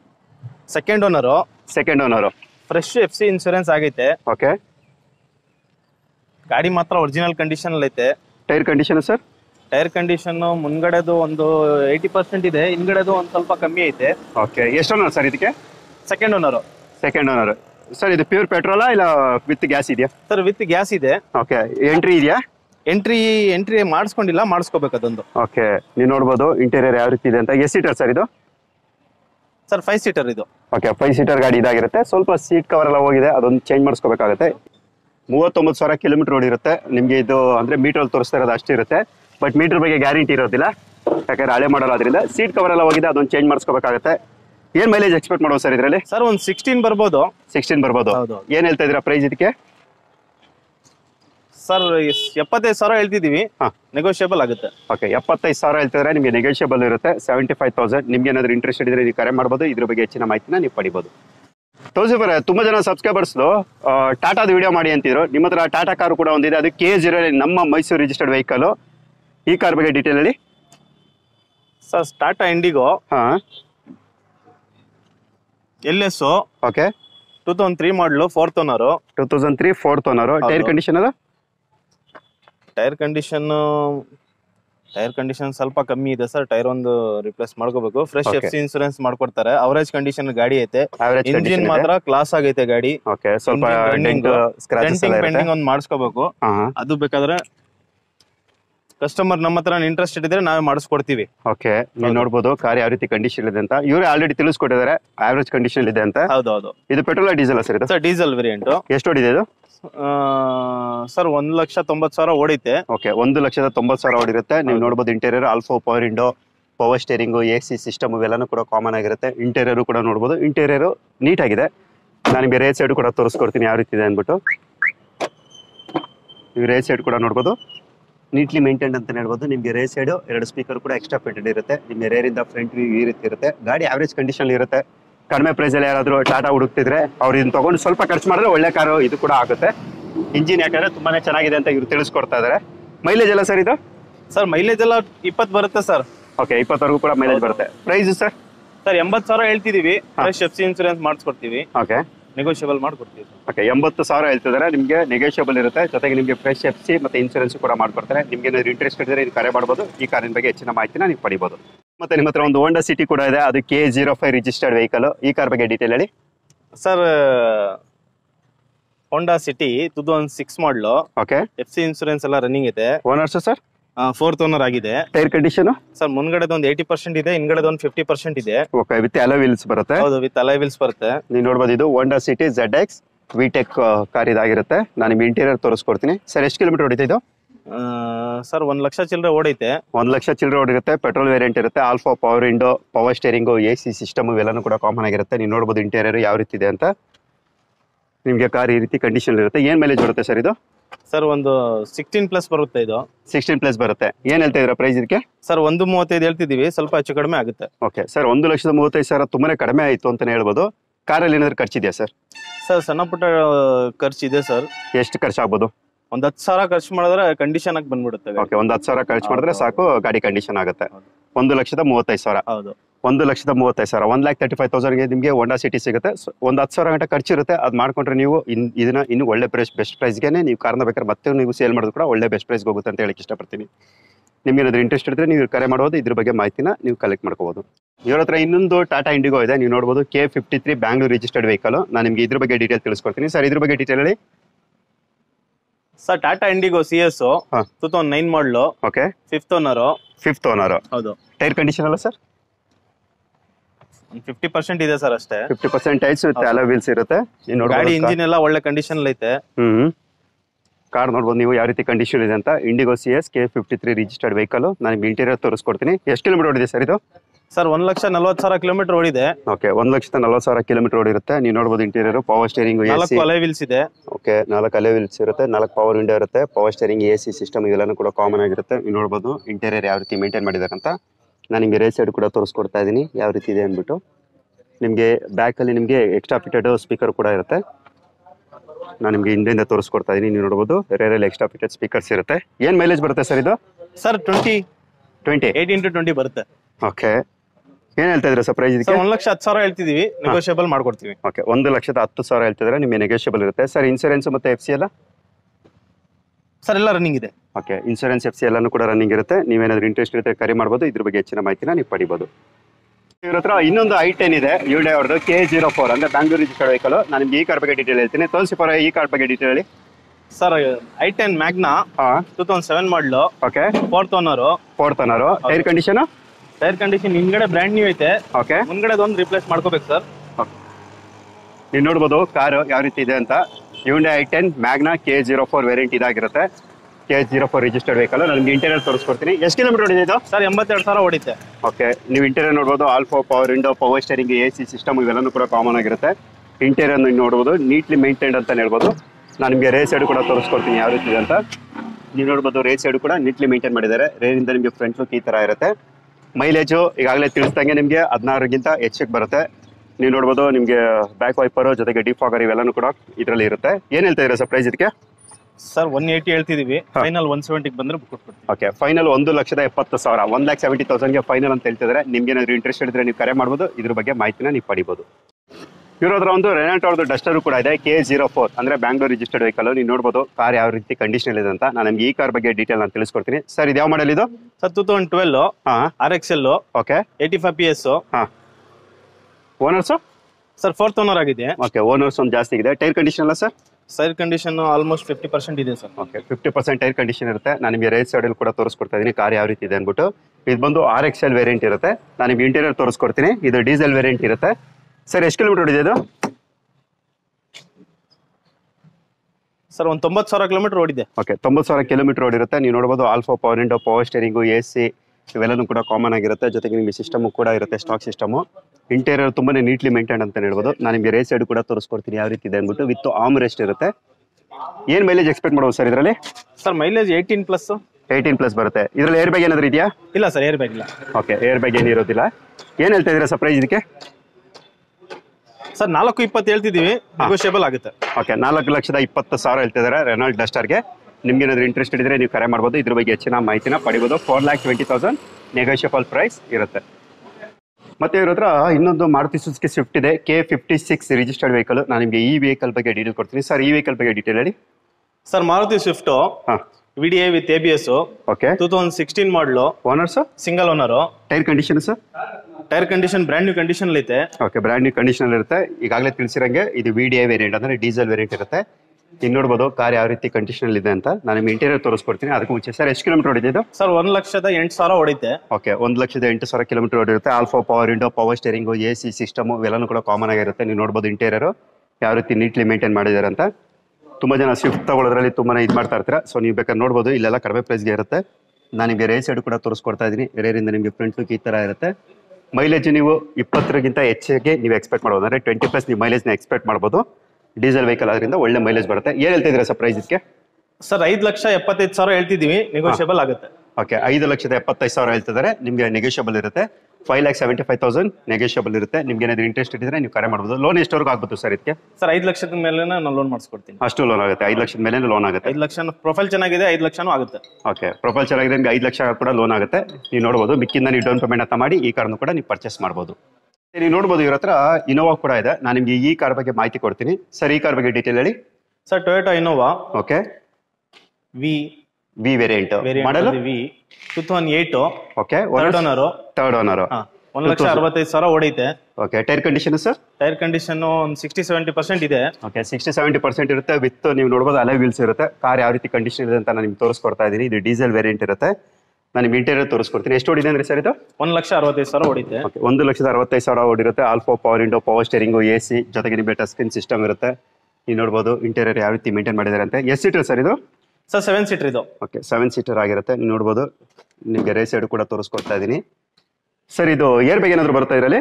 Speaker 1: second owner
Speaker 2: second owner
Speaker 1: fresh F C insurance ಆಗೈತೆ
Speaker 2: ಓಕೆ
Speaker 1: ಗಾಡಿ ಮಾತ್ರ ಒರಿಜಿನಲ್ ಕಂಡೀಷನ್ ಅಲ್ಲಿ ಐತೆ
Speaker 2: tyre condition sir
Speaker 1: tyre condition ಮುಂದ್ಗಡೆದು ಒಂದು ಏಯ್ಟಿ ಪರ್ಸೆಂಟ್ ಇದೆ ಹಿಂದ್ಗಡೆದು ಒಂದು ಸ್ವಲ್ಪ ಕಮ್ಮಿ ಐತೆ
Speaker 2: ಓಕೆ ಎಷ್ಟು ಓನರ್ ಸರ್ ಇದಕ್ಕೆ
Speaker 1: second owner
Speaker 2: second owner sir ಇದು ಪ್ಯೂರ್ ಪೆಟ್ರೋಲಾ ಇಲ್ಲ ವಿತ್ ಗ್ಯಾಸ್ ಇದೆಯಾ
Speaker 1: ಸರ್ ವಿತ್ ಗ್ಯಾಸ್ ಇದೆ
Speaker 2: ಓಕೆ ಎಂಟ್ರಿ ಇದೆಯಾ
Speaker 1: ಎಂಟ್ರಿ ಎಂಟ್ರಿ ಮಾಡಿಸ್ಕೊಂಡಿಲ್ಲ ಮಾಡಿಸ್ಕೋಬೇಕು ಅದೊಂದು
Speaker 2: ಓಕೆ ನೀವು ನೋಡ್ಬೋದು ಇಂಟೀರಿಯರ್ ಯಾವ ರೀತಿ ಇದೆ ಅಂತ ಎಷ್ಟು ಸೀಟರ್ ಸರ್ ಇದು
Speaker 1: ಸರ್ ಫೈವ್ ಸೀಟರ್ ಇದು
Speaker 2: ಓಕೆ ಫೈವ್ ಸೀಟರ್ ಗಾಡಿ ಇದಾಗಿರುತ್ತೆ ಸ್ವಲ್ಪ ಸೀಟ್ ಕವರ್ ಎಲ್ಲ ಹೋಗಿದೆ ಅದೊಂದು ಚೇಂಜ್ ಮಾಡಿಸ್ಕೋಬೇಕಾಗುತ್ತೆ ಮೂವತ್ತೊಂಬತ್ತು ಸಾವಿರ ಕಿಲೋಮೀಟರ್ ಓಡಿರುತ್ತೆ ನಿಮಗೆ ಇದು ಅಂದರೆ ಮೀಟ್ರಲ್ಲಿ ತೋರಿಸ್ತಾ ಇರೋದು ಅಷ್ಟಿರುತ್ತೆ ಬಟ್ ಮೀಟರ್ ಬಗ್ಗೆ ಗ್ಯಾರಂಟಿ ಇರೋದಿಲ್ಲ ಯಾಕಂದ್ರೆ ಹಳೆ ಮಾಡಲ್ಲ ಅದರಿಂದ ಸೀಟ್ ಕವರ್ ಎಲ್ಲ ಹೋಗಿದೆ ಅದೊಂದು ಚೇಂಜ್ ಮಾಡಿಸ್ಕೋಬೇಕಾಗುತ್ತೆ ಏನು ಮೈಲೇಜ್ ಎಕ್ಸ್ಪೆಕ್ಟ್ ಮಾಡ್ಬೋದು ಸರ್ ಇದರಲ್ಲಿ
Speaker 1: ಸರ್ ಒಂದು ಸಿಕ್ಸ್ಟೀನ್ ಬರ್ಬೋದು
Speaker 2: ಸಿಕ್ಸ್ಟೀನ್ ಬರ್ಬೋದು
Speaker 1: ಹೌದು.
Speaker 2: ಏನು ಹೇಳ್ತಾ ಇದ್ದೀರಾ ಪ್ರೈಸ್ ಇದಕ್ಕೆ
Speaker 1: ಸರ್ ಎಪ್ಪತ್ತೈದು ಸಾವಿರ ಹೇಳ್ತಿದೀವಿ
Speaker 2: ಹಾ.
Speaker 1: ನೆಗೋಷಿಯಬಲ್ ಆಗುತ್ತೆ
Speaker 2: ಓಕೆ ಎಪ್ಪತ್ತೈದು ಸಾವಿರ ಹೇಳ್ತಿದ್ರೆ ನಿಮಗೆ ನೆಗೋಷಿಯಬಲ್ ಇರುತ್ತೆ ಸೆವೆಂಟಿ ಫೈವ್ ತೌಸಂಡ್ ನಿಮ್ಗೆ ಏನಾದ್ರು ಇಂಟ್ರೆಸ್ಟ್ ಇದ್ರೆ ನೀವು ಕರೆ ಮಾಡ್ಬೋದು ಇದ್ರ ಬಗ್ಗೆ ಹೆಚ್ಚಿನ ಮಾಹಿತಿನ ನೀವು ಪಡಿಬೋದು ತೋರಿಸಿಬರ ತುಂಬಾ ಜನ ಸಬ್ಸ್ಕ್ರೈಬರ್ಸ್ ಟಾಟಾದ ವಿಡಿಯೋ ಮಾಡಿ ಅಂತಿದ್ರು ನಿಮ್ಮ ಹತ್ರ ಟಾಟಾ ಕಾರು ಕೂಡ ಒಂದಿದೆ ಅದು ಕೆ ಜೀರೋ ನಮ್ಮ ಮೈಸೂರು ರಿಜಿಸ್ಟರ್ಡ್ ವೆಹಿಕಲ್ ಈ ಕಾರ್ ಬಗ್ಗೆ ಡೀಟೇಲ್ ಹೇಳಿ
Speaker 1: ಸರ್ ಟಾಟಾ ಇಂಡಿಗೋ
Speaker 2: ಹಾ
Speaker 1: L S
Speaker 2: okay
Speaker 1: two thousand three model fourth owner
Speaker 2: two thousand three fourth owner tyre
Speaker 1: ಹೌದು.
Speaker 2: ಕಂಡೀಷನ್ ಅದ
Speaker 1: ಟೈರ್ ಕಂಡೀಷನ್ ಟೈರ್ ಕಂಡೀಷನ್ ಸ್ವಲ್ಪ ಕಮ್ಮಿ ಇದೆ ಸರ್ ಟೈರ್ ಒಂದು ರಿಪ್ಲೇಸ್ ಮಾಡ್ಕೋಬೇಕು fresh
Speaker 2: Okay.
Speaker 1: F C insurance ಮಾಡ್ಕೊಡ್ತಾರೆ ಅವರೇಜ್ ಕಂಡೀಷನ್ ಗಾಡಿ ಐತೆ
Speaker 2: ಆವರೇಜ್
Speaker 1: ಇಂಜಿನ್
Speaker 2: ಕಂಡೀಷನ್
Speaker 1: ಮಾತ್ರ ಕ್ಲಾಸ್ ಆಗೈತೆ ಗಾಡಿ
Speaker 2: ಓಕೆ ಸ್ವಲ್ಪ ಡೆಂಟ್ ಸ್ಕ್ರಾಚಸ್ ಎಲ್ಲ ಇರುತ್ತೆ
Speaker 1: ಪೆಂಡಿಂಗ್ ಒಂದು ಮಾಡಿಸ್ಕೋಬೇಕು
Speaker 2: ಹಾ ಹಾ
Speaker 1: ಅದು ಬೇಕಾದ್ರೆ ಕಸ್ಟಮರ್ ನಮ್ಮ ಹತ್ರ ಇಂಟ್ರೆಸ್ಟೆಡ್ ಇದ್ರೆ ನಾವೇ ಮಾಡಿಸ್ಕೊಡ್ತೀವಿ
Speaker 2: ಓಕೆ ನೀವು ನೋಡ್ಬೋದು ಕಾರ್ ಯಾವ ರೀತಿ ಕಂಡೀಷನ್ ಇದೆ ಅಂತ ಇವರೇ ಆಲ್ರೆಡಿ ತಿಳಿಸ್ಕೊಟ್ಟಿದ್ದಾರೆ ಆವರೇಜ್ ಕಂಡೀಷನ್ ಇದೆ ಅಂತ
Speaker 1: ಹೌದೌದು
Speaker 2: ಇದು ಪೆಟ್ರೋಲ್ ಡೀಸೆಲ್ ಸರ್ ಇದು
Speaker 1: ಸರ್ ಡೀಸೆಲ್ ವೇರಿಯಂಟು
Speaker 2: ಎಷ್ಟು ಹೊಡಿದೆ ಇದು
Speaker 1: ಸರ್ ಒಂದ್ ಲಕ್ಷ ತೊಂಬತ್ತು ಸಾವಿರ ಓಡೈತೆ
Speaker 2: ಓಕೆ ಒಂದು ಲಕ್ಷದ ತೊಂಬತ್ತು ಸಾವಿರ ಹೊಡಿರುತ್ತೆ ನೀವು
Speaker 1: ಹೌದು.
Speaker 2: ನೋಡ್ಬೋದು interior all four power window power steering A C system ಇವೆಲ್ಲನೂ ಕೂಡ ಕಾಮನ್ ಆಗಿರುತ್ತೆ ಇಂಟೀರಿಯರ್ ಕೂಡ ನೋಡ್ಬೋದು ಇಂಟೀರಿಯರ್ ನೀಟ್ ಆಗಿದೆ ನಾನು ನಿಮಗೆ ರೇಸ್ ಸೈಡ್ ಕೂಡ ತೋರಿಸ್ಕೊಡ್ತೀನಿ ಯಾವ ರೀತಿ ಇದೆ ಅಂದ್ಬಿಟ್ಟು ನೀವು ರೇಸ್ ಸೈಡ್ ಕೂಡ ನೋಡ್ಬೋದು ನೀಟ್ಲಿ ಮೇಂಟೈನ್ ಅಂತ ಹೇಳ್ಬೋದು ನಿಮಗೆ ರೇಸ್ ಸೈಡ್ ಎರಡು ಸ್ಪೀಕರ್ ಕೂಡ ಎಕ್ಸ್ಟ್ರಾ ಫಿಟೆಡ್ ಇರುತ್ತೆ ನಿಮಗೆ ರೇರಿಂದ ಫ್ರಂಟ್ ವ್ಯೂ ಈ ರೀತಿ ಇರುತ್ತೆ ಗಾಡಿ ಆವರೇಜ್ ಕಂಡೀಷನ್ ಇರುತ್ತೆ ಕಡಿಮೆ ಪ್ರೈಸಲ್ಲಿ ಯಾರಾದರೂ ಟಾಟಾ ಹುಡುಕ್ತಿದ್ರೆ ಅವ್ರು ಇದನ್ನ ತಗೊಂಡು ಸ್ವಲ್ಪ ಖರ್ಚು ಮಾಡಿದ್ರೆ ಒಳ್ಳೆ ಕಾರು ಇದು ಕೂಡ ಆಗುತ್ತೆ ಇಂಜಿನ್ ಯಾಕಂದ್ರೆ ತುಂಬಾನೇ ಚೆನ್ನಾಗಿದೆ ಅಂತ ಇವ್ರು ತಿಳಿಸ್ಕೊಡ್ತಾ ಇದ್ದಾರೆ ಮೈಲೇಜ್ ಎಲ್ಲ ಸರ್ ಇದು
Speaker 1: ಸರ್ ಮೈಲೇಜ್ ಎಲ್ಲ ಇಪ್ಪತ್ತು ಬರುತ್ತೆ ಸರ್
Speaker 2: ಓಕೆ ಇಪ್ಪತ್ತವರೆಗೂ ಕೂಡ ಮೈಲೇಜ್
Speaker 1: ಹೌದು.
Speaker 2: ಬರುತ್ತೆ ಪ್ರೈಸ್ ಸರ್
Speaker 1: ಸರ್ ಎಂಬತ್ತು ಸಾವಿರ ಹೇಳ್ತಿದೀವಿ
Speaker 2: ಹಾ.
Speaker 1: ಫ್ರೆಶ್ ಎಫ್ ಸಿ ಇನ್ಸೂರೆನ್ಸ್ ಮಾಡಿಸ್ಕೊಡ್ತೀವಿ
Speaker 2: ಓಕೆ
Speaker 1: ನೆಗೋಷಿಯಬಲ್ ಮಾಡ್ಕೊಡ್ತೀವಿ
Speaker 2: ಓಕೆ ಎಂಬತ್ತು ಸಾವಿರ ಹೇಳ್ತಿದ್ದಾರೆ ನಿಮಗೆ ನೆಗೋಷಿಯಬಲ್ ಇರುತ್ತೆ ಜೊತೆಗೆ ನಿಮಗೆ ಫ್ರೆಶ್ ಎಫ್ ಸಿ ಮತ್ತೆ ಇನ್ಸೂರೆನ್ಸ್ ಕೂಡ ಮಾಡ್ಕೊಡ್ತಾರೆ ನಿಮಗೆ ಏನಾದ್ರು ಇಂಟ್ರೆಸ್ಟ್ ಇದ್ದರೆ ಇದು ಕರೆ ಮಾಡ್ಬೋದು ಈ ಕಾರಿನ ಬಗ್ಗೆ ಹೆಚ್ಚಿನ ಮಾಹಿತಿನ ನೀವು ಪಡಿಬೋದು ಮತ್ತೆ ನಿಮ್ಮ ಹತ್ರ ಒಂದು ಹೋಂಡಾ ಸಿಟಿ ಕೂಡ ಇದೆ ಅದು K zero five registered vehicle ಈ ಕಾರ್ ಬಗ್ಗೆ ಡೀಟೇಲ್ ಹೇಳಿ
Speaker 1: sir Honda City two thousand six model
Speaker 2: okay
Speaker 1: F C insurance ಎಲ್ಲ ರನ್ನಿಂಗ್ ಇದೆ
Speaker 2: ಓನರ್ಸ್ ಸರ್
Speaker 1: ಫೋರ್ತ್ ಓನರ್ ಆಗಿದೆ
Speaker 2: ಟೈರ್ ಕಂಡೀಷನ್
Speaker 1: ಸರ್ ಮುಂದ್ಗಡೆದ ಒಂದು ಏಯ್ಟಿ ಪರ್ಸೆಂಟ್ ಇದೆ ಹಿಂದ್ಗಡೆದ ಒಂದು ಫಿಫ್ಟಿ ಪರ್ಸೆಂಟ್ ಇದೆ
Speaker 2: ಓಕೆ ವಿತ್ ಅಲೋ ವೀಲ್ಸ್ ಬರುತ್ತೆ
Speaker 1: ಹೌದು ವಿತ್ ಅಲೈ ವಿಲ್ಸ್ ಬರುತ್ತೆ
Speaker 2: ನೀವು ನೋಡ್ಬೋದು ಇದು Honda City Z X VTEC car ಇದಾಗಿರುತ್ತೆ ನಾನು ನಿಮ್ಗೆ ಇಂಟೀರಿಯರ್ ತೋರಿಸ್ಕೊಡ್ತೀನಿ ಸರ್ ಎಷ್ಟು ಕಿಲೋಮೀಟರ್ ಹೊಡಿತಾ ಇದು
Speaker 1: ಸರ್ ಒಂದ್ ಲಕ್ಷ ಚಿಲ್ಲರೆ ಓಡೈತೆ
Speaker 2: ಒಂದು ಲಕ್ಷ ಚಿಲ್ಲರೆ ಹೊಡಿರುತ್ತೆ ಪೆಟ್ರೋಲ್ ವೇರಿಯಂಟ್ ಇರುತ್ತೆ all four power window power steering A C system ಇವೆಲ್ಲನೂ ಕೂಡ ಕಾಮನ್ ಆಗಿರುತ್ತೆ ನೀವು ನೋಡ್ಬೋದು ಇಂಟೀರಿಯರ್ ಯಾವ ರೀತಿ ಇದೆ ಅಂತ ನಿಮಗೆ ಕಾರ್ ಈ ರೀತಿ ಕಂಡೀಷನ್ ಇರುತ್ತೆ ಏನು ಮೈಲೇಜ್ ಬರುತ್ತೆ ಸರ್ ಇದು
Speaker 1: ಸರ್ ಒಂದು ಸಿಕ್ಸ್ಟೀನ್ ಪ್ಲಸ್ ಬರುತ್ತೆ ಇದು
Speaker 2: ಸಿಕ್ಸ್ಟೀನ್ ಪ್ಲಸ್ ಬರುತ್ತೆ ಏನು ಹೇಳ್ತಾ ಇದ್ದೀರಾ ಪ್ರೈಸ್ ಇದಕ್ಕೆ
Speaker 1: ಸರ್ ಒಂದು ಮೂವತ್ತೈದು ಹೇಳ್ತಿದೀವಿ ಸ್ವಲ್ಪ ಹೆಚ್ಚು ಕಡಿಮೆ ಆಗುತ್ತೆ
Speaker 2: ಓಕೆ ಸರ್ ಒಂದು ಲಕ್ಷದ ಮೂವತ್ತೈದು ಸಾವಿರ ತುಂಬಾನೇ ಕಡಿಮೆ ಆಯಿತು ಅಂತಲೇ ಹೇಳ್ಬೋದು ಕಾರಲ್ಲಿ ಏನಾದ್ರು ಖರ್ಚಿದೆಯಾ ಸರ್
Speaker 1: ಸರ್ ಸಣ್ಣ ಪುಟ್ಟ ಖರ್ಚು ಇದೆ ಸರ್
Speaker 2: ಎಷ್ಟು ಖರ್ಚಾಗ್ಬೋದು
Speaker 1: ಒಂದ್ ಹತ್ತು ಸಾವಿರ ಖರ್ಚು ಮಾಡಿದ್ರೆ ಕಂಡೀಷನ್ ಆಗಿ ಬಂದ್ಬಿಡುತ್ತೆ ಗಾಡಿ.
Speaker 2: ಓಕೆ ಒಂದು ಹತ್ತು ಸಾವಿರ ಖರ್ಚು ಮಾಡಿದ್ರೆ ಸಾಕು ಗಾಡಿ ಕಂಡೀಷನ್ ಆಗುತ್ತೆ
Speaker 1: ಹೌದು.
Speaker 2: ಒಂದು ಲಕ್ಷದ ಮೂವತ್ತೈದು ಸಾವಿರ
Speaker 1: ಹೌದು
Speaker 2: ಒಂದು ಲಕ್ಷದ ಮೂವತ್ತೈದು ಸಾವಿರ ಒನ್ ಲ್ಯಾಕ್ ತರ್ಟಿ ಫೈವ್ ತೌಸಂಡ್ಗೆ ನಿಮಗೆ ಹೋಂಡಾ ಸಿಟಿ ಸಿಗುತ್ತೆ ಸೊ, ಒಂದು ಹತ್ತು ಸಾವಿರ ಗಂಟೆ ಖರ್ಚಿರುತ್ತೆ ಅದು ಮಾಡ್ಕೊಂಡ್ರೆ ನೀವು ಇನ್ ಇದನ್ನ ಇನ್ನು ಒಳ್ಳೆ ಪ್ರೈಸ್ ಬೆಸ್ಟ್ ಪ್ರೈಸ್ಗೆ ನೀವು ಕಾರ್ನ ಬೇಕಾದ್ರೆ ಮತ್ತೆ ನೀವು ಸೇಲ್ ಮಾಡೋದು ಕೂಡ ಒಳ್ಳೆ ಬೆಸ್ಟ್ ಪ್ರೈಸ್ಗೆ ಹೋಗುತ್ತೆ ಅಂತ ಹೇಳಕ್ಕೆ ಇಷ್ಟಪಡ್ತೀನಿ ನಿಮ್ಗೆ ಏನಾದ್ರು ಇಂಟ್ರೆಸ್ಟ್ ಇದ್ರೆ ನೀವು ಕರೆ ಮಾಡ್ಬೋದು ಇದ್ರ ಬಗ್ಗೆ ಮಾಹಿತಿನ ನೀವು ಕಲೆಕ್ಟ್ ಮಾಡ್ಕೋಬೋದು ಇವ್ರ ಹತ್ರ ಇನ್ನೊಂದು ಟಾಟಾ ಇಂಡಿಗೋ ಇದೆ ನೀವು ನೋಡ್ಬೋದು K fifty three Bangalore registered vehicle ನಾನು ನಿಮಗೆ ಇದ್ರ ಬಗ್ಗೆ ಡೀಟೇಲ್ ತಿಳಿಸ್ಕೊಡ್ತೀನಿ ಸರ್ ಇದ್ರ ಬಗ್ಗೆ ಡೀಟೇಲ್ ಹೇಳಿ
Speaker 1: sir Tata Indigo C S
Speaker 2: ಹಾ.
Speaker 1: Two thousand nine model
Speaker 2: okay
Speaker 1: fifth owner
Speaker 2: fifth owner
Speaker 1: ಹೌದು
Speaker 2: ಟೈರ್ ಕಂಡೀಷನ್ ಅಲ್ಲ ಸರ್
Speaker 1: ಒಂದು ಫಿಫ್ಟಿ ಪರ್ಸೆಂಟ್ ಇದೆ ಸರ್ ಅಷ್ಟೇ
Speaker 2: ಫಿಫ್ಟಿ ಪರ್ಸೆಂಟ್ ಟೈರ್ಸ್ ಇರುತ್ತೆ ಅಲೋ ವೀಲ್ಸ್ ಇರುತ್ತೆ ನೀವು
Speaker 1: ಗಾಡಿ
Speaker 2: ನೋಡ್ಬೋದು
Speaker 1: ಇಂಜಿನ್ ಎಲ್ಲ ಒಳ್ಳೆ ಕಂಡೀಷನ್ ಐತೆ
Speaker 2: ಹ್ಮ್ ಕಾರ್ ನೋಡ್ಬೋದು ನೀವು ಯಾವ ರೀತಿ ಕಂಡೀಷನ್ ಇದೆ ಅಂತ Indigo C S K fifty three registered vehicle ನಾನು ನಿಮ್ಗೆ ಇಂಟೀರಿಯರ್ ತೋರಿಸ್ಕೊಡ್ತೀನಿ ಎಷ್ಟು ಕಿಲೋಮೀಟರ್ ಓಡಿದೆ ಸರ್ ಇದು
Speaker 1: ಸರ್ ಒಂದ್ ಲಕ್ಷ ನಲ್ವತ್ತು ಸಾವಿರ ಕಿಲೋಮೀಟರ್ ಓಡಿದೆ
Speaker 2: ಓಕೆ ಒಂದು ಲಕ್ಷದ ನಲ್ವತ್ತು ಸಾವಿರ ಕಿಲೋಮೀಟರ್ ಓಡಿರುತ್ತೆ ನೀವು ನೋಡ್ಬೋದು interior power steering A C
Speaker 1: ನಾಲ್ಕು ಅಲೈ ವೀಲ್ಸ್ ಇದೆ
Speaker 2: ಓಕೆ ನಾಲ್ಕು ಅಲೆ ವೀಲ್ಸ್ ಇರುತ್ತೆ ನಾಲ್ಕು ಪವರ್ ವಿಂಡೋ ಇರುತ್ತೆ power steering A C system ಇವೆಲ್ಲನೂ ಕೂಡ ಕಾಮನ್ ಆಗಿರುತ್ತೆ ನೀವು ನೋಡ್ಬೋದು ಇಂಟೀರಿಯರ್ ಯಾವ ರೀತಿ ಮೇಂಟೈನ್ ಮಾಡಿದ್ದಾರೆ ಅಂತ ನಾನು ನಿಮಗೆ ರೇಸ್ ಸೈಡ್ ಕೂಡ ತೋರಿಸ್ಕೊಡ್ತಾ ಇದ್ದೀನಿ ಯಾವ ರೀತಿ ಇದೆ ಅಂದ್ಬಿಟ್ಟು ನಿಮಗೆ ಬ್ಯಾಕಲ್ಲಿ ನಿಮಗೆ ಎಕ್ಸ್ಟ್ರಾ ಫಿಟೆಡ್ ಸ್ಪೀಕರ್ ಕೂಡ ಇರುತ್ತೆ ನಾನು ನಿಮಗೆ ಹಿಂದೆಯಿಂದ ತೋರಿಸ್ಕೊಡ್ತಾ ಇದ್ದೀನಿ ನೀವು ನೋಡ್ಬೋದು ರೇರಲ್ಲಿ ಎಕ್ಸ್ಟ್ರಾ ಫಿಟೆಡ್ ಸ್ಪೀಕರ್ಸ್ ಇರುತ್ತೆ ಏನು ಮೈಲೇಜ್ ಬರುತ್ತೆ ಸರ್ ಇದು
Speaker 1: sir twenty
Speaker 2: twenty
Speaker 1: eighteen to twenty ಬರುತ್ತೆ
Speaker 2: ಓಕೆ ಏನು ಹೇಳ್ತಾ ಇದ್ದೀರಾ ಸರ್ ಪ್ರೈಸ್
Speaker 1: ಸರ್
Speaker 2: ಇದಕ್ಕೆ
Speaker 1: ಒಂದ್ ಲಕ್ಷ ಹತ್ತು ಸಾವಿರ ಹೇಳ್ತಿದೀವಿ ನೆಗೋಷಿಯಬಲ್ ಮಾಡ್ಕೊಡ್ತೀವಿ
Speaker 2: ಓಕೆ ಒಂದು ಲಕ್ಷದ ಹತ್ತು ಸಾವಿರ ಹೇಳ್ತಿದ್ರೆ ನಿಮಗೆ ನೆಗೋಷಿಯಬಲ್ ಇರುತ್ತೆ ಸರ್ ಇನ್ಸೂರೆನ್ಸ್ ಮತ್ತು ಎಫ್ ಸಿ ಎಲ್ಲ
Speaker 1: ಸರ್ ಎಲ್ಲ ರನ್ನಿಂಗ್ ಇದೆ
Speaker 2: ಓಕೆ ಇನ್ಸೂರೆನ್ಸ್ ಎಫ್ ಸಿ ಎಲ್ಲಾನು ಕೂಡ ರನ್ನಿಂಗ್ ಇರುತ್ತೆ ನೀವೇನಾದ್ರೂ ಇಂಟ್ರೆಸ್ಟ್ ಇರುತ್ತೆ ಕರೆ ಮಾಡ್ಬೋದು ಇದ್ರ ಬಗ್ಗೆ ಹೆಚ್ಚಿನ ಮಾಹಿತಿನ ನೀವು ಪಡಿಬೋದು ಇವ್ರ ಹತ್ರ ಇನ್ನೊಂದು ಐ ಟೆನ್ ಇದೆ ಯುಡೇ ಅವ್ರದ್ದು ಕೆ ಜೀರೋ ಫೋರ್ ಅಂದ್ರೆ ಬ್ಯಾಂಗ್ಳೂರ್ ರಿಜಿಸ್ಟರ್ಡ್ ವೆಹಿಕಲ್ ನಾನು ನಿಮ್ಗೆ ಈ ಕಾರ್ ಬಗ್ಗೆ ಡೀಟೇಲ್ ಹೇಳ್ತೀನಿ ತೋರಿಸಿ ಪರ ಈ ಕಾರ್ ಬಗ್ಗೆ ಡೀಟೇಲ್ ಹೇಳಿ
Speaker 1: ಸರ್ ಐ ಟೆನ್ ಮ್ಯಾಗ್ನಾ
Speaker 2: ಹಾಂ
Speaker 1: two thousand seven model
Speaker 2: okay
Speaker 1: fourth owner
Speaker 2: fourth owner tyre condition
Speaker 1: tyre condition ಹಿಂದ್ಗಡೆ ಬ್ರ್ಯಾಂಡ್ ನ್ಯೂ ಐತೆ
Speaker 2: ಓಕೆ
Speaker 1: ಮುಂದ್ಗಡೆ ಒಂದು ರಿಪ್ಲೇಸ್ ಮಾಡ್ಕೋಬೇಕು ಸರ್
Speaker 2: ನೀವು ನೋಡ್ಬೋದು ಕಾರ್ ಯಾವ ರೀತಿ ಇದೆ ಅಂತ Hyundai I ten Magna K zero four variant ಇದಾಗಿರುತ್ತೆ K zero four registered vehicle ನಾನು ನಿಮ್ಗೆ ಇಂಟೀರಿಯರ್ ತೋರಿಸ್ಕೊಡ್ತೀನಿ ಎಷ್ಟು ಕಿಲೋಮೀಟರ್ ಹೊಡಿದೆ ಇದು
Speaker 1: ಸರ್ ಎಂಬತ್ತೆರಡು ಸಾವಿರ ಹೊಡಿತೆ
Speaker 2: ಓಕೆ ನೀವು ಇಂಟೀರಿಯರ್ ನೋಡ್ಬೋದು all four power window power steering A C system ಇವೆಲ್ಲನೂ ಕೂಡ ಕಾಮನ್ ಆಗಿರುತ್ತೆ ಇಂಟೀರಿಯರ್ ನೀವು ನೋಡ್ಬೋದು ನೀಟ್ಲಿ ಮೇಂಟೈನ್ಡ್ ಅಂತ ಹೇಳ್ಬೋದು ನಾನು ನಿಮಗೆ ರೇಸ್ ಸೈಡ್ ಕೂಡ ತೋರಿಸ್ಕೊಡ್ತೀನಿ ಯಾವ ರೀತಿ ಇದೆ ಅಂತ ನೀವು ನೋಡ್ಬೋದು ರೇಸ್ ಸೈಡ್ ಕೂಡ ನೀಟ್ಲಿ ಮೇಂಟೈನ್ ಮಾಡಿದ್ದಾರೆ ರೇರಿಂದ ನಿಮಗೆ ಫ್ರಂಟ್ ಲುಕ್ ಈ ಥರ ಇರುತ್ತೆ ಮೈಲೇಜು ಈಗಾಗಲೇ ತಿಳಿಸ್ದಂಗೆ ನಿಮಗೆ ಹದಿನಾರಕ್ಕಿಂತ ಹೆಚ್ಚಿಗೆ ಬರುತ್ತೆ ನೀವು ನೋಡ್ಬೋದು ನಿಮಗೆ ಬ್ಯಾಕ್ ವೈಪರು ಜೊತೆಗೆ ಡಿಫಾಗರ್ ಇವೆಲ್ಲನೂ ಕೂಡ ಇದರಲ್ಲಿ ಇರುತ್ತೆ ಏನು ಹೇಳ್ತಾ ಇದ್ದೀರಾ ಸರ್ ಪ್ರೈಸ್ ಇದಕ್ಕೆ
Speaker 1: ಸರ್ ಒನ್ ಏಯ್ಟಿ ಹೇಳ್ತಿದೀವಿ
Speaker 2: ಹಾ.
Speaker 1: ಫೈನಲ್ ಒನ್ ಸೆವೆಂಟಿಗೆ ಬಂದ್ರೆ ಬುಕ್ ಕೊಟ್ಬಿಡ್ತೀವಿ
Speaker 2: ಓಕೆ ಫೈನಲ್ ಒಂದು ಲಕ್ಷದ ಎಪ್ಪತ್ತು ಸಾವಿರ ಒನ್ ಲ್ಯಾಕ್ ಸೆವೆಂಟಿ ತೌಸಂಡ್ಗೆ ಫೈನಲ್ ಅಂತ ಹೇಳ್ತಿದ್ರೆ ನಿಮ್ಗೆ ಏನಾದ್ರು ಇಂಟ್ರೆಸ್ಟ್ ಇದ್ರೆ ನೀವು ಕರೆ ಮಾಡ್ಬೋದು ಇದ್ರ ಬಗ್ಗೆ ಮಾಹಿತಿನ ನೀವು ಪಡಿಬೋದು ಇವ್ರ ಹತ್ರ ಒಂದು ರೆನಾಲ್ಟ್ ಅವ್ರದ್ದು ಡಸ್ಟರ್ ಕೂಡ ಇದೆ ಕೆ ಜೀರೋ ಫೋರ್ ಅಂದ್ರೆ ಬ್ಯಾಂಗ್ಳೂರ್ ರಿಜಿಸ್ಟರ್ಡ್ ವೆಹಿಕಲ್ ನೀವು ನೋಡ್ಬೋದು ಕಾರ್ ಯಾವ ರೀತಿ ಕಂಡೀಷನ್ ಇದೆ ಅಂತ ನಾನು ನಿಮ್ಗೆ ಈ ಕಾರ್ ಬಗ್ಗೆ ಡೀಟೇಲ್ ನಾನು ತಿಳಿಸ್ಕೊಡ್ತೀನಿ ಸರ್ ಇದು ಯಾವ ಮಾಡಲ್ ಇದು
Speaker 1: ಸರ್ ಟೂ ತೌಸಂಡ್ ಟ್ವೆಲ್
Speaker 2: ಹಾ
Speaker 1: R X L
Speaker 2: okay
Speaker 1: eighty five P S
Speaker 2: ಹಾ ಓನರ್ಸು
Speaker 1: ಸರ್ ಫೋರ್ತ್ ಓನರ್ ಆಗಿದೆ
Speaker 2: ಓಕೆ ಓನರ್ಸ್ ಒಂದು ಜಾಸ್ತಿ ಇದೆ ಟೈರ್ ಕಂಡೀಷನ್ ಅಲ್ಲ sir
Speaker 1: side condition almost fifty percent ಇದೆ sir
Speaker 2: okay fifty percent air condition ಇರುತ್ತೆ ನಾನು ನಿಮಗೆ ರೈಟ್ ಸೈಡಲ್ಲಿ ಕೂಡ ತೋರಿಸ್ಕೊಡ್ತಾ ಇದ್ದೀನಿ ಕಾರ್ ಯಾವ ರೀತಿ ಇದೆ ಅಂದ್ಬಿಟ್ಟು ಇದು ಬಂದು ಆರ್ ಎಕ್ಸ್ ಎಲ್ ವೇರಿಯಂಟ್ ಇರುತ್ತೆ ನಾನು ನಿಮ್ಗೆ ಇಂಟೀರಿಯರ್ ತೋರಿಸ್ಕೊಡ್ತೀನಿ ಇದು ಡೀಸೆಲ್ ವೇರಿಯಂಟ್ ಇರುತ್ತೆ ಸರ್ ಎಷ್ಟು ಕಿಲೋಮೀಟರ್ ಹೊಡಿದೆ ಇದು
Speaker 1: ಸರ್ ಒಂದು ತೊಂಬತ್ತು ಸಾವಿರ ಕಿಲೋಮೀಟರ್ ಓಡಿದೆ
Speaker 2: ಓಕೆ ತೊಂಬತ್ತು ಸಾವಿರ ಕಿಲೋಮೀಟರ್ ಓಡಿರುತ್ತೆ ನೀವು ನೋಡ್ಬೋದು all four power window power steering A C ಇವೆಲ್ಲನೂ ಕೂಡ ಕಾಮನ್ ಆಗಿರುತ್ತೆ ಜೊತೆಗೆ ನಿಮಗೆ ಸಿಸ್ಟಮು ಕೂಡ ಇರುತ್ತೆ ಸ್ಟಾಕ್ ಸಿಸ್ಟಮು ಇಂಟೀರಿಯರ್ ತುಂಬಾ ನೀಟ್ಲಿ ಮೇಂಟೈನ್ ಅಂತ ಹೇಳ್ಬೋದು ನಾನು ನಿಮಗೆ ರೇಸ್ ಸೈಡ್ ಕೂಡ ತೋರಿಸ್ಕೊಡ್ತೀನಿ ಯಾವ ರೀತಿ ಇದೆ ಅಂದ್ಬಿಟ್ಟು ವಿತ್ ಆಮ್ ರೆಸ್ಟ್ ಇರುತ್ತೆ ಏನು ಮೈಲೇಜ್ ಎಕ್ಸ್ಪೆಕ್ಟ್ ಮಾಡ್ಬೋದು ಸರ್ ಇದರಲ್ಲಿ
Speaker 1: sir mileage eighteen plus
Speaker 2: eighteen plus ಬರುತ್ತೆ ಇದರಲ್ಲಿ ಏರ್ ಬ್ಯಾಗ್ ಏನಾದರೂ ಇದೆಯಾ
Speaker 1: ಇಲ್ಲ ಸರ್ ಏರ್ ಬ್ಯಾಗ್ ಇಲ್ಲ
Speaker 2: ಓಕೆ ಏರ್ ಬ್ಯಾಗ್ ಏನು ಇರೋದಿಲ್ಲ ಏನು ಹೇಳ್ತಾ ಇದ್ದೀರಾ ಸರ್ಪ್ರೈಸ್ ಇದಕ್ಕೆ
Speaker 1: ಸರ್ ನಾಲ್ಕು ಇಪ್ಪತ್ತು ಹೇಳ್ತಿದ್ದೀವಿ ನೆಗೋಷಿಯಬಲ್ ಆಗುತ್ತೆ
Speaker 2: ಓಕೆ ನಾಲ್ಕು ಲಕ್ಷದ ಇಪ್ಪತ್ತು ಸಾವಿರ ಹೇಳ್ತಿದ್ದಾರೆ ರೆನಾಲ್ಡ್ ಡಸ್ಟರ್ಗೆ ನಿಮ್ಗೆ ಏನಾದರೂ ಇಂಟ್ರೆಸ್ಟ್ ಇದ್ದರೆ ನೀವು ಕರೆ ಮಾಡ್ಬೋದು ಇದ್ರ ಬಗ್ಗೆ ಹೆಚ್ಚಿನ ಮಾಹಿತಿನ ಪಡಿಬೋದು four lakh twenty thousand negotiable price ಇರುತ್ತೆ ಮತ್ತೆ ಇವ್ರ ಹತ್ರ ಇನ್ನೊಂದು ಮಾರುತಿ ಸುಜುಕಿ ಸ್ವಿಫ್ಟ್ ಇದೆ K fifty six registered vehicle ನಾನು ನಿಮಗೆ ಈ ವೆಹಿಕಲ್ ಬಗ್ಗೆ ಡೀಟೇಲ್ ಕೊಡ್ತೀನಿ ಸರ್ ಈ ವೆಹಿಕಲ್ ಬಗ್ಗೆ ಡೀಟೇಲ್ ಹೇಳಿ
Speaker 1: ಸರ್ ಮಾರುತಿ ಸ್ವಿಫ್ಟು
Speaker 2: ಹಾಂ
Speaker 1: V D A with A B S
Speaker 2: okay
Speaker 1: two thousand sixteen model
Speaker 2: owner sir
Speaker 1: single owner
Speaker 2: tyre condition sir
Speaker 1: tyre condition brand new condition ಐತೆ
Speaker 2: okay brand new condition ಇರುತ್ತೆ ಈಗಾಗಲೇ ತಿಳಿಸಿರಂಗೆ ಇದು V D I variant ಅಂದರೆ diesel variant ಇರುತ್ತೆ ಈಗ ನೋಡ್ಬೋದು car ಯಾವ ರೀತಿ ಕಂಡೀಷನ್ ಇದೆ ಅಂತ ನಾನು ನಿಮ್ಗೆ ಇಂಟೀರಿಯರ್ ತೋರಿಸ್ಕೊಡ್ತೀನಿ ಅದಕ್ಕೂ ಮುಂಚೆ ಸರ್ ಎಷ್ಟು ಕಿಲೋಮೀಟರ್ ಹೊಡಿದೆ ಇದು
Speaker 1: ಸರ್ ಒಂದು ಲಕ್ಷದ ಎಂಟು ಸಾವಿರ ಹೊಡಿತೆ
Speaker 2: ಓಕೆ ಒಂದು ಲಕ್ಷದ ಎಂಟು ಸಾವಿರ ಕಿಲೋಮೀಟರ್ ಓಡಿರುತ್ತೆ all four power window power steering A C system ಇವೆಲ್ಲನೂ ಕೂಡ ಕಾಮನ್ ಆಗಿರುತ್ತೆ ನೀವು ನೋಡ್ಬೋದು ಇಂಟೀರಿಯರು ಯಾವ ರೀತಿ ನೀಟ್ಲಿ ಮೇಂಟೈನ್ ಮಾಡಿದ್ದಾರೆ ಅಂತ ತುಂಬ ಜನ ಸ್ವಿಫ್ಟ್ ತಗೊಳ್ಳೋದ್ರಲ್ಲಿ ತುಂಬಾ ಇದು ಮಾಡ್ತಾ ಇರ್ತೀರ ಸೊ ನೀವು ಬೇಕಾದ್ರೆ ನೋಡ್ಬೋದು ಇಲ್ಲೆಲ್ಲ ಕಡಿಮೆ ಪ್ರೈಸ್ಗೆ ಇರುತ್ತೆ ನಾನು ನಿಮಗೆ ರೇರ್ ಸೈಡ್ ಕೂಡ ತೋರಿಸ್ಕೊಡ್ತಾ ಇದ್ದೀನಿ ರೇರಿಂದ ನಿಮಗೆ ಫ್ರಂಟ್ ಲುಕ್ ಈ ಥರ ಇರುತ್ತೆ ಮೈಲೇಜ್ ನೀವು ಇಪ್ಪತ್ತರಿಗಿಂತ ಹೆಚ್ಚಿಗೆ ನೀವು ಎಕ್ಸ್ಪೆಕ್ಟ್ ಮಾಡ್ಬೋದು ಅಂದರೆ ಟ್ವೆಂಟಿ ಪ್ಲಸ್ ನೀವು ಮೈಲೇಜ್ನ ಎಕ್ಸ್ಪೆಕ್ಟ್ ಮಾಡ್ಬೋದು ಡೀಸೆಲ್ ವೆಹಿಕಲ್ ಅದರಿಂದ ಒಳ್ಳೆ ಮೈಲೇಜ್ ಬರುತ್ತೆ ಏನು ಹೇಳ್ತಾ ಇದ್ದೀರಾ ಸರ್ ಪ್ರೈಸ್ ಇದಕ್ಕೆ
Speaker 1: ಸರ್ ಐದು ಲಕ್ಷ ಎಪ್ಪತ್ತೈದು ಸಾವಿರ ಹೇಳ್ತಿದ್ದೀವಿ ನೆಗೋಷಿಯಬಲ್ ಆಗುತ್ತೆ
Speaker 2: ಓಕೆ ಐದು ಲಕ್ಷದ ಎಪ್ಪತ್ತೈದು ಸಾವಿರ ಹೇಳ್ತಿದ್ದಾರೆ ನಿಮಗೆ ನೆಗೋಷಿಯಬಲ್ ಇರುತ್ತೆ five lakh seventy five thousand negotiable ಇರುತ್ತೆ ನಿಮ್ಗೆ ಏನಾದ್ರು ಇಂಟ್ರೆಸ್ಟ್ ಇದ್ದರೆ ನೀವು ಕರೆ ಮಾಡ್ಬೋದು ಲೋನ್ ಎಷ್ಟವರೆಗೂ ಆಗ್ಬೋದು ಸರ್ ಇದಕ್ಕೆ
Speaker 1: ಸರ್ ಐದು ಲಕ್ಷದ ಮೇಲೆ ನಾನು ಲೋನ್ ಮಾಡಿಸ್ಕೊಡ್ತೀನಿ
Speaker 2: ಅಷ್ಟು ಲೋನ್ ಆಗುತ್ತೆ ಐದು ಲಕ್ಷದ ಮೇಲೆ ಲೋನ್ ಆಗುತ್ತೆ
Speaker 1: ಐದು ಲಕ್ಷ ಪ್ರೊಫೈಲ್ ಚೆನ್ನಾಗಿದೆ ಐದು ಲಕ್ಷನೂ ಆಗುತ್ತೆ
Speaker 2: ಓಕೆ ಪ್ರೊಫೈಲ್ ಚೆನ್ನಾಗಿದೆ ನಿಮ್ಗೆ ಐದು ಲಕ್ಷ ಕೂಡ ಲೋನ್ ಆಗುತ್ತೆ ನೀವು ನೋಡ್ಬೋದು ಮಿಕ್ಕಿಂದ ನೀವು ಡೌನ್ ಪೇಮೆಂಟ್ ಅಂತ ಮಾಡಿ ಈ ಕಾರ್ನು ಕೂಡ ನೀವು ಪರ್ಚೇಸ್ ಮಾಡ್ಬೋದು ನೀವು ನೋಡ್ಬೋದು ಇವ್ರ ಹತ್ರ ಇನೋವಾ ಕೂಡ ಇದೆ ನಾನು ನಿಮಗೆ ಈ ಕಾರ್ ಬಗ್ಗೆ ಮಾಹಿತಿ ಕೊಡ್ತೀನಿ ಸರ್ ಈ ಕಾರ್ ಬಗ್ಗೆ ಡೀಟೇಲ್ ಹೇಳಿ
Speaker 1: sir Toyota Innova
Speaker 2: okay
Speaker 1: V
Speaker 2: V variant model
Speaker 1: variant V two thousand eight
Speaker 2: okay
Speaker 1: third owner
Speaker 2: third owner
Speaker 1: ಹಾ ಒಂದು ಲಕ್ಷ ಅರವತ್ತೈದು ಸಾವಿರ ಹೊಡೈತೆ
Speaker 2: okay tyre condition sir
Speaker 1: tyre condition ಒಂದು ಸಿಕ್ಸ್ಟಿ ಸೆವೆಂಟಿ ಪರ್ಸೆಂಟ್ ಇದೆ
Speaker 2: ಓಕೆ ಸಿಕ್ಸ್ಟಿ ಸೆವೆಂಟಿ ಪರ್ಸೆಂಟ್ ಇರುತ್ತೆ with ನೀವು ನೋಡ್ಬೋದು ಅಲೆ ವೀಲ್ಸ್ ಇರುತ್ತೆ ಕಾರ್ ಯಾವ ರೀತಿ ಕಂಡೀಷನ್ ಇದೆ ಅಂತ ನಾನು ನಿಮ್ಗೆ ತೋರಿಸ್ಕೊಡ್ತಾ ಇದ್ದೀನಿ ಇದು ಡೀಸೆಲ್ ವೇರಿಯಂಟ್ ಇರುತ್ತೆ ನಾನು ನಿಮ್ಗೆ ಇಂಟೀರಿಯರ್ ತೋರಿಸ್ಕೊಡ್ತೀನಿ ಎಷ್ಟು ಓಡಿದೆ ಅಂದ್ರೆ ಸರ್ ಇದು
Speaker 1: ಒಂದು ಲಕ್ಷ ಅರವತ್ತೈದು ಸಾವಿರ ಹೊಡೈತೆ
Speaker 2: ಓಕೆ ಒಂದು ಲಕ್ಷದ ಅರವತ್ತೈದು ಸಾವಿರ ಓಡಿರುತ್ತೆ all four power window power steering A C ಜೊತೆಗೆ ನಿಮಗೆ ಟಚ್ ಸ್ಕ್ರೀನ್ ಸಿಸ್ಟಮ್ ಇರುತ್ತೆ ನೀವು ನೋಡ್ಬೋದು ಇಂಟೀರಿಯರ್ ಯಾವ ರೀತಿ ಮೇಂಟೈನ್ ಮಾಡಿದ್ದಾರೆ ಅಂತ ಎಷ್ಟು ಸೀಟರ್ ಸರ್ ಇದು
Speaker 1: ಸರ್ ಸೆವೆನ್ ಸೀಟರ್ ಇದು
Speaker 2: ಓಕೆ ಸೆವೆನ್ ಸೀಟರ್ ಆಗಿರುತ್ತೆ ನೀವು ನೋಡ್ಬೋದು ನಿಮಗೆ ರೇಸ್ ಸೈಡ್ ಕೂಡ ತೋರಿಸ್ಕೊಡ್ತಾ ಇದ್ದೀನಿ ಸರ್ ಇದು ಏರ್ ಬ್ಯಾಗ್ ಏನಾದರೂ ಬರುತ್ತಾ ಇದರಲ್ಲಿ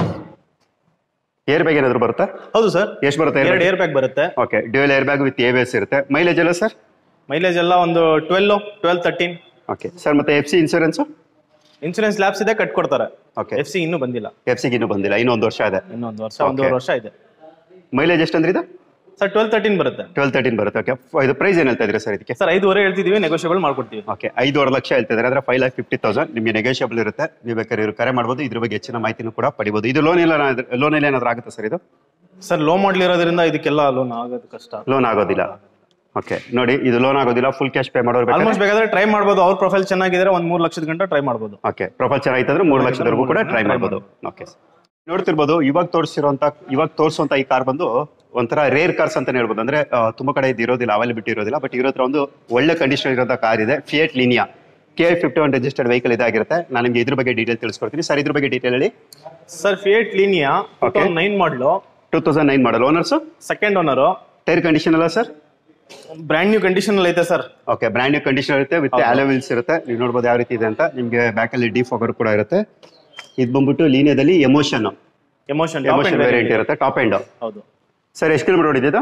Speaker 2: ಏರ್ ಬ್ಯಾಗ್ ಏನಾದರೂ ಬರುತ್ತಾ
Speaker 1: ಹೌದು ಸರ್
Speaker 2: ಎಷ್ಟು ಬರುತ್ತೆ
Speaker 1: ಎರಡು ಏರ್ ಬ್ಯಾಗ್ ಬರುತ್ತೆ
Speaker 2: okay dual air bag with A B S ಇರುತ್ತೆ ಮೈಲೇಜ್ ಎಲ್ಲ ಸರ್
Speaker 1: ಮೈಲೇಜ್ ಎಲ್ಲ ಒಂದು twelve twelve thirteen
Speaker 2: okay sir ಮತ್ತೆ F C insurance
Speaker 1: insurance lapse ಇದೆ ಕಟ್ಕೊಡ್ತಾರೆ
Speaker 2: ಓಕೆ
Speaker 1: ಎಫ್ ಸಿ ಇನ್ನೂ ಬಂದಿಲ್ಲ
Speaker 2: ಎಫ್ ಸಿಗೆ ಇನ್ನೂ ಬಂದಿಲ್ಲ ಇನ್ನೊಂದು ವರ್ಷ ಇದೆ
Speaker 1: ಇನ್ನೊಂದು ವರ್ಷ ಒಂದೂವರೆ ವರ್ಷ ಇದೆ
Speaker 2: ಮೈಲೇಜ್ ಎಷ್ಟು ಅಂದ್ರೆ ಇದು
Speaker 1: ಸರ್ ಟ್ವೆಲ್ ತರ್ಟೀನ್ ಬರುತ್ತೆ
Speaker 2: ಟ್ವೆಲ್ ತರ್ಟೀನ್ ಬರುತ್ತೆ ಓಕೆ ಇದು ಪ್ರೈಸ್ ಏನು ಹೇಳ್ತಾ ಇದ್ರಿ ಸರ್ ಇದಕ್ಕೆ
Speaker 1: ಸರ್ ಐದುವರೆ ಹೇಳ್ತಿದೀವಿ ನೆಗೋಷಿಯಬಲ್ ಮಾಡ್ಕೊಡ್ತೀವಿ
Speaker 2: ಓಕೆ ಐದೂವರೆ ಲಕ್ಷ ಹೇಳ್ತಿದ್ದಾರೆ ಅಂದ್ರೆ ಫೈವ್ ಲ್ಯಾಕ್ ಫಿಫ್ಟಿ ತೌಸಂಡ್ ನಿಮಗೆ ನೆಗೋಷಿಯಬಲ್ ಇರುತ್ತೆ ನೀವು ಬೇಕಾದ್ರೆ ಇವ್ರು ಕರೆ ಮಾಡ್ಬೋದು ಇದ್ರ ಬಗ್ಗೆ ಹೆಚ್ಚಿನ ಮಾಹಿತಿನೂ ಕೂಡ ಪಡಿಬೋದು ಇದು ಲೋನ್ ಇಲ್ಲ ಲೋನ್ ಎಲ್ಲ ಏನಾದರೂ ಆಗುತ್ತೆ ಸರ್ ಇದು
Speaker 1: ಸರ್ ಲೋ ಮಾಡ್ಲ್ ಇರೋದ್ರಿಂದ ಇದಕ್ಕೆಲ್ಲ ಲೋನ್ ಆಗೋದು ಕಷ್ಟ
Speaker 2: ಲೋನ್ ಆಗೋದಿಲ್ಲ ಓಕೆ ನೋಡಿ ಇದು ಲೋನ್ ಆಗೋದಿಲ್ಲ ಫುಲ್ ಕ್ಯಾಶ್ ಪೇ ಮಾಡೋರು ಬೇಕಾದ್ರೆ
Speaker 1: ಆಲ್ಮೋಸ್ಟ್ ಬೇಕಾದ್ರೆ ಟ್ರೈ ಮಾಡ್ಬೋದು ಅವ್ರ ಪ್ರೊಫೈಲ್ ಚೆನ್ನಾಗಿದ್ರೆ ಒಂದ್ ಮೂರ್ ಲಕ್ಷದ ಗಂಟೆ ಟ್ರೈ ಮಾಡ್ಬೋದು
Speaker 2: ಓಕೆ ಪ್ರೊಫೈಲ್ ಚೆನ್ನಾಗಿತ್ತು ಅಂದ್ರೆ ಮೂರು ಲಕ್ಷದವರೆಗೂ ಕೂಡ ಟ್ರೈ ಮಾಡ್ಬೋದು ಓಕೆ ನೋಡ್ತಿರ್ಬೋದು ಇವಾಗ ತೋರಿಸಿರುವಂತ ಇವಾಗ ತೋರಿಸುವಂತ ಈ ಕಾರ್ ಬಂದು ಒಂಥರ ರೇರ್ ಕಾರ್ಸ್ ಅಂತಾನೆ ಹೇಳ್ಬೋದು ಅಂದ್ರೆ ಆ, ತುಂಬಾ ಕಡೆ ಇದು ಇರೋದಿಲ್ಲ ಅವೈಲಬಿಲಿಟಿ ಇರೋದಿಲ್ಲ ಬಟ್ ಇರೋ ಹತ್ರ ಒಂದು ಒಳ್ಳೆ ಕಂಡೀಷನ್ ಇರೋಂಥ ಕಾರ್ ಇದೆ Fiat Linea K fifty one registered vehicle ಇದಾಗಿರುತ್ತೆ ನಾನು ನಿಮ್ಗೆ ಇದ್ರ ಬಗ್ಗೆ ಡೀಟೇಲ್ ತಿಳಿಸ್ಕೊಡ್ತೀನಿ ಸರ್ ಇದ್ರ ಬಗ್ಗೆ ಡೀಟೇಲ್ ಹೇಳಿ
Speaker 1: sir Fiat Linea two
Speaker 2: Okay.
Speaker 1: Thousand nine model
Speaker 2: two thousand nine model owners
Speaker 1: second owner
Speaker 2: tyre condition ಅಲ್ಲ ಸರ್
Speaker 1: ಬ್ರ್ಯಾಂಡ್ ನ್ಯೂ ಕಂಡೀಷನ್ ಅಲ್ಲಿ ಐತೆ sir
Speaker 2: okay brand new condition ಇರುತ್ತೆ ವಿತ್ ವೀಲ್ಸ್ ಇರುತ್ತೆ ನೀವು ನೋಡ್ಬೋದು ಯಾವ ರೀತಿ ಇದೆ ಅಂತ ನಿಮಗೆ ಬ್ಯಾಕಲ್ಲಿ ಡಿ ಫಾಗರ್ ಕೂಡ ಇರುತ್ತೆ ಇದು ಬಂದ್ಬಿಟ್ಟು ಲೀನಿಯಾದಲ್ಲಿ ಎಮೋಷನ್
Speaker 1: ಎಮೋಷನ್
Speaker 2: ಎಮೋಷನ್ ವೇರಿಯಂಟ್ ಇರುತ್ತೆ ಟಾಪ್ ಎಂಡ್
Speaker 1: ಹೌದು
Speaker 2: ಸರ್ ಎಷ್ಟು ಕಿಲೋಮೀಟರ್ ಹೊಡಿದ್ದು